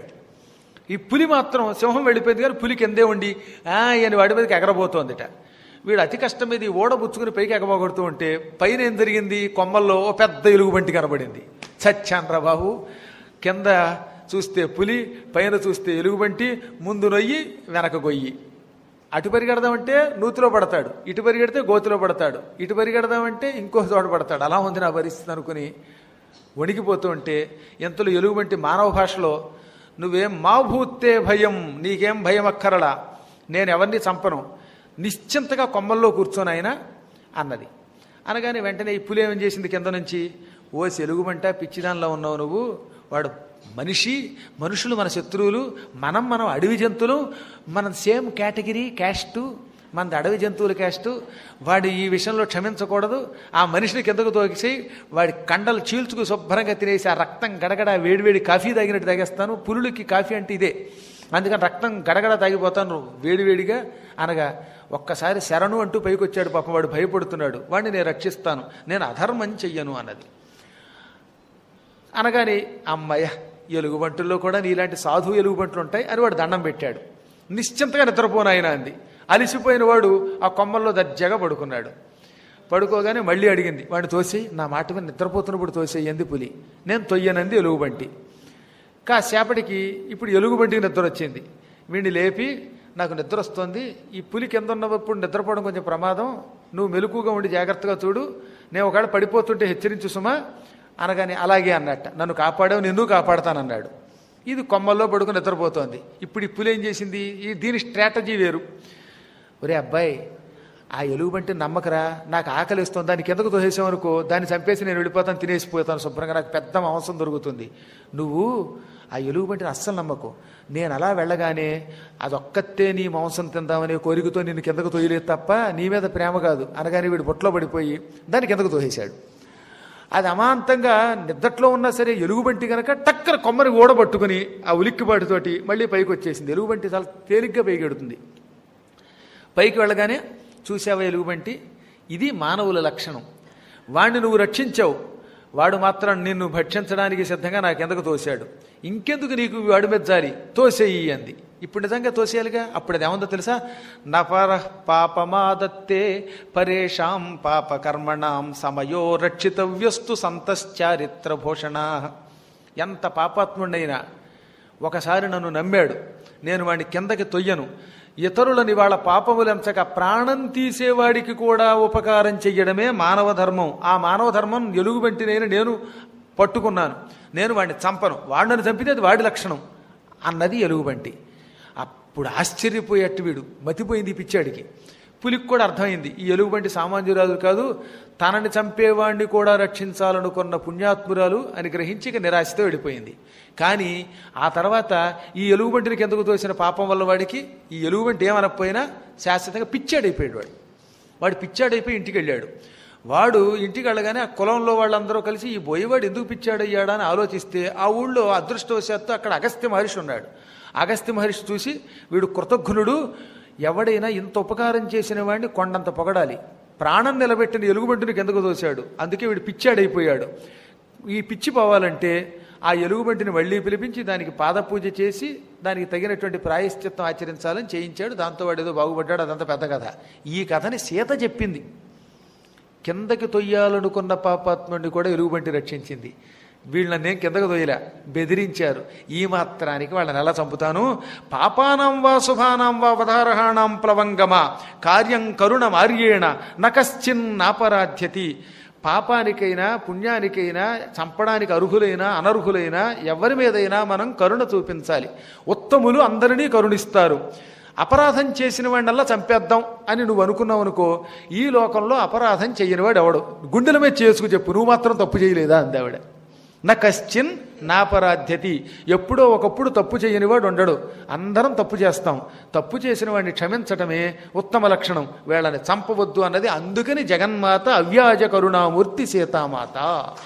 ఈ పులి మాత్రం సింహం వెళ్ళిపోయింది కానీ పులి కిందే ఉండి ఆ అని వాడి మీదకి ఎగరబోతోందిట వీడు అతి కష్టం మీద ఈ ఓడ బుచ్చుకుని పైకి ఎగబోగొడుతూ ఉంటే పైన ఏం జరిగింది కొమ్మల్లో ఓ పెద్ద ఎలుగుబంటి కనబడింది చచ్చాన్రా బాబు కింద చూస్తే పులి పైన చూస్తే ఎలుగుబంటి ముందు నొయ్యి వెనక గొయ్యి అటు పరిగెడదామంటే నూతిలో పడతాడు ఇటు పరిగెడితే గోతిలో పడతాడు ఇటు పరిగెడదామంటే ఇంకో చోట పడతాడు అలా ఉంది నా పరిస్థితి అనుకుని వణికిపోతూ ఉంటే ఎంతలో ఎలుగుబంటి మానవ భాషలో నువ్వేం మా భూతే భయం నీకేం భయం అక్కరలా నేను ఎవరిని చంపను నిశ్చింతగా కొమ్మల్లో కూర్చొని ఆయన అన్నది అనగానే వెంటనే ఈ పులి ఏం చేసింది కింద నుంచి ఓ సెలుగుమంట పిచ్చిదానిలో ఉన్నావు నువ్వు వాడు మనిషి మనుషులు మన శత్రువులు మనం మనం అడవి జంతువులు మనం సేమ్ కేటగిరీ క్యాస్టు మనది అడవి జంతువుల క్యాస్టు వాడు ఈ విషయంలో క్షమించకూడదు ఆ మనిషిని కిందకు తోకేసి వాడి కండలు చీల్చుకు శుభ్రంగా తినేసి ఆ రక్తం గడగడ వేడివేడి కాఫీ తాగినట్టు తాగేస్తాను పులులకి కాఫీ అంటే ఇదే అందుకని రక్తం గడగడ తాగిపోతాను వేడివేడిగా అనగా ఒక్కసారి శరణు అంటూ పైకి వచ్చాడు పాపం వాడు భయపడుతున్నాడు వాడిని నేను రక్షిస్తాను నేను అధర్మం చెయ్యను అన్నది అనగానే అమ్మయ్య ఎలుగుబంటుల్లో కూడా నీలాంటి సాధు ఎలుగుబంట్లు ఉంటాయి అని వాడు దండం పెట్టాడు నిశ్చింతగా నిద్రపోను ఆయన అంది అలిసిపోయిన వాడు ఆ కొమ్మల్లో దర్జాగా పడుకున్నాడు పడుకోగానే మళ్ళీ అడిగింది వాడిని తోసి నా మాట మీద నిద్రపోతున్నప్పుడు తోసేయంది పులి నేను తొయ్యనంది ఎలుగుబంటి కాసేపటికి ఇప్పుడు ఎలుగుబంటికి నిద్ర వచ్చింది వీడిని లేపి నాకు నిద్ర వస్తుంది ఈ పులి కింద ఉన్నప్పుడు నిద్రపోవడం కొంచెం ప్రమాదం నువ్వు మెలకుగా ఉండి జాగ్రత్తగా చూడు నేను ఒకవేళ పడిపోతుంటే హెచ్చరించు సుమా అనగానే అలాగే అన్నట్ట నన్ను కాపాడావు నిన్ను కాపాడతానన్నాడు ఇది కొమ్మల్లో పడుకుని నిద్రపోతోంది ఇప్పుడు ఈ పులి ఏం చేసింది ఈ దీని స్ట్రాటజీ వేరు ఒరే అబ్బాయి ఆ ఎలుగుబంటి నమ్మకరా నాకు ఆకలి ఇస్తుంది దానికి ఎందుకు తోసేసామనుకో దాన్ని చంపేసి నేను వెళ్ళిపోతాను తినేసిపోతాను శుభ్రంగా నాకు పెద్ద మాంసం దొరుకుతుంది నువ్వు ఆ ఎలుగుబంటిని అస్సలు నమ్మకు నేను అలా వెళ్ళగానే అదొక్కతే నీ మాంసం తిందామనే కోరికతో నిన్ను కిందకు తోయలేదు తప్ప నీ మీద ప్రేమ కాదు అనగానే వీడు బొట్లో పడిపోయి దాన్ని కిందకు తోసేశాడు అది అమాంతంగా నిద్దట్లో ఉన్నా సరే ఎలుగుబంటి కనుక టక్కన కొమ్మని ఓడబట్టుకుని ఆ ఉలిక్కిబాటుతోటి మళ్ళీ పైకి వచ్చేసింది ఎలుగుబంటి చాలా తేలిగ్గా పైకెడుతుంది పైకి వెళ్ళగానే చూసావా ఎలుగుబంటి ఇది మానవుల లక్షణం వాణ్ణి నువ్వు రక్షించావు వాడు మాత్రం నిన్ను భక్షించడానికి సిద్ధంగా నాకెందుకు తోశాడు ఇంకెందుకు నీకు వాడి మీద జారి తోసేయి అంది ఇప్పుడు నిజంగా తోసేయాలిగా అప్పుడు అది ఏముందో తెలుసా నపర పాపమాదత్తే పరేషాం పాపకర్మణాం సమయో రక్షితవ్యస్తు సంతశ్చారిత్రభూషణ ఎంత పాపాత్ముడైనా ఒకసారి నన్ను నమ్మాడు నేను వాడిని కిందకి తొయ్యను ఇతరులని వాళ్ళ పాపములెంచక ప్రాణం తీసేవాడికి కూడా ఉపకారం చెయ్యడమే మానవ ధర్మం ఆ మానవ ధర్మం ఎలుగుబంటినైనా నేను పట్టుకున్నాను నేను వాడిని చంపను వాడిని చంపితే అది వాడి లక్షణం అన్నది ఎలుగుబంటి అప్పుడు ఆశ్చర్యపోయేట్టు వీడు మతిపోయింది ఈ పిచ్చాడికి పులికి కూడా అర్థమైంది ఈ ఎలుగుబంటి సామాన్యురాలు కాదు తనని చంపేవాడిని కూడా రక్షించాలనుకున్న పుణ్యాత్మురాలు అని గ్రహించి ఇక నిరాశతో వెళ్ళిపోయింది కానీ ఆ తర్వాత ఈ ఎలుగుబంటిని కిందకు తోసిన పాపం వల్ల వాడికి ఈ ఎలుగుబంటి ఏమనకపోయినా శాశ్వతంగా పిచ్చాడైపోయాడు వాడు వాడు పిచ్చాడైపోయి ఇంటికి వెళ్ళాడు వాడు ఇంటికి వెళ్ళగానే ఆ కులంలో వాళ్ళందరూ కలిసి ఈ బోయవాడు ఎందుకు పిచ్చాడయ్యాడా అని ఆలోచిస్తే ఆ ఊళ్ళో అదృష్టవశాత్తు అక్కడ అగస్త్య మహర్షి ఉన్నాడు అగస్త్య మహర్షి చూసి వీడు కృతజ్ఞుడు ఎవడైనా ఇంత ఉపకారం చేసిన వాడిని కొండంత పొగడాలి ప్రాణం నిలబెట్టిన ఎలుగుబంటిని కిందకు తోశాడు అందుకే వీడు పిచ్చాడైపోయాడు ఈ పిచ్చి పోవాలంటే ఆ ఎలుగుబంటిని మళ్ళీ పిలిపించి దానికి పాదపూజ చేసి దానికి తగినటువంటి ప్రాయశ్చిత్తం ఆచరించాలని చేయించాడు దాంతో వాడు ఏదో బాగుపడ్డాడు అదంతా పెద్ద కథ ఈ కథని సీత చెప్పింది కిందకి తొయ్యాలనుకున్న పాపాత్ముడిని కూడా ఎలుగుబంటి రక్షించింది వీళ్ళని నేను కిందకు తొయ్యలే బెదిరించారు ఈ మాత్రానికి వాళ్ళని ఎలా చంపుతాను పాపానాం వా శుభానాం వా వధారహాణాం ప్లవంగమ కార్యం కరుణ మార్యేణ నకశ్చిన్ నాపరాధ్యతి పాపానికైనా పుణ్యానికైనా చంపడానికి అర్హులైనా అనర్హులైనా ఎవరి మీదైనా మనం కరుణ చూపించాలి ఉత్తములు అందరినీ కరుణిస్తారు అపరాధం చేసిన వాడినల్లా చంపేద్దాం అని నువ్వు అనుకున్నావు అనుకో ఈ లోకంలో అపరాధం చేయనివాడు ఎవడు గుండెల మీద చేసుకు చెప్పు నువ్వు మాత్రం తప్పు చేయలేదా అంది ఆవిడ నా కశ్చిన్ నాపరాధ్యతి ఎప్పుడో ఒకప్పుడు తప్పు చేయనివాడు ఉండడు అందరం తప్పు చేస్తాం తప్పు చేసిన వాడిని క్షమించటమే ఉత్తమ లక్షణం వీళ్ళని చంపవద్దు అన్నది అందుకని జగన్మాత అవ్యాజ కరుణామూర్తి సీతామాత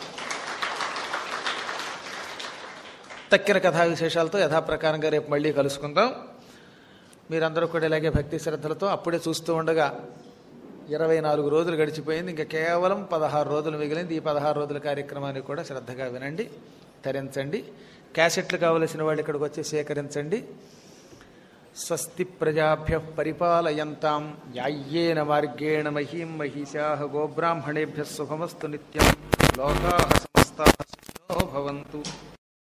తక్కిన కథా విశేషాలతో యథాప్రకారంగా రేపు మళ్ళీ కలుసుకుందాం మీరందరూ కూడా ఇలాగే భక్తి శ్రద్ధలతో అప్పుడే చూస్తూ ఉండగా ఇరవై నాలుగు రోజులు గడిచిపోయింది ఇంకా కేవలం పదహారు రోజులు మిగిలింది ఈ పదహారు రోజుల కార్యక్రమాన్ని కూడా శ్రద్ధగా వినండి తరించండి క్యాసెట్లు కావలసిన వాళ్ళు ఇక్కడికి వచ్చి సేకరించండి స్వస్తి ప్రజాభ్య పరిపాలయంతాం యాయ్యేన మార్గేణ మహీం మహిషా గోబ్రాహ్మణేభ్య శుభమస్తు నిత్యం లోకా సమస్తా భవంతు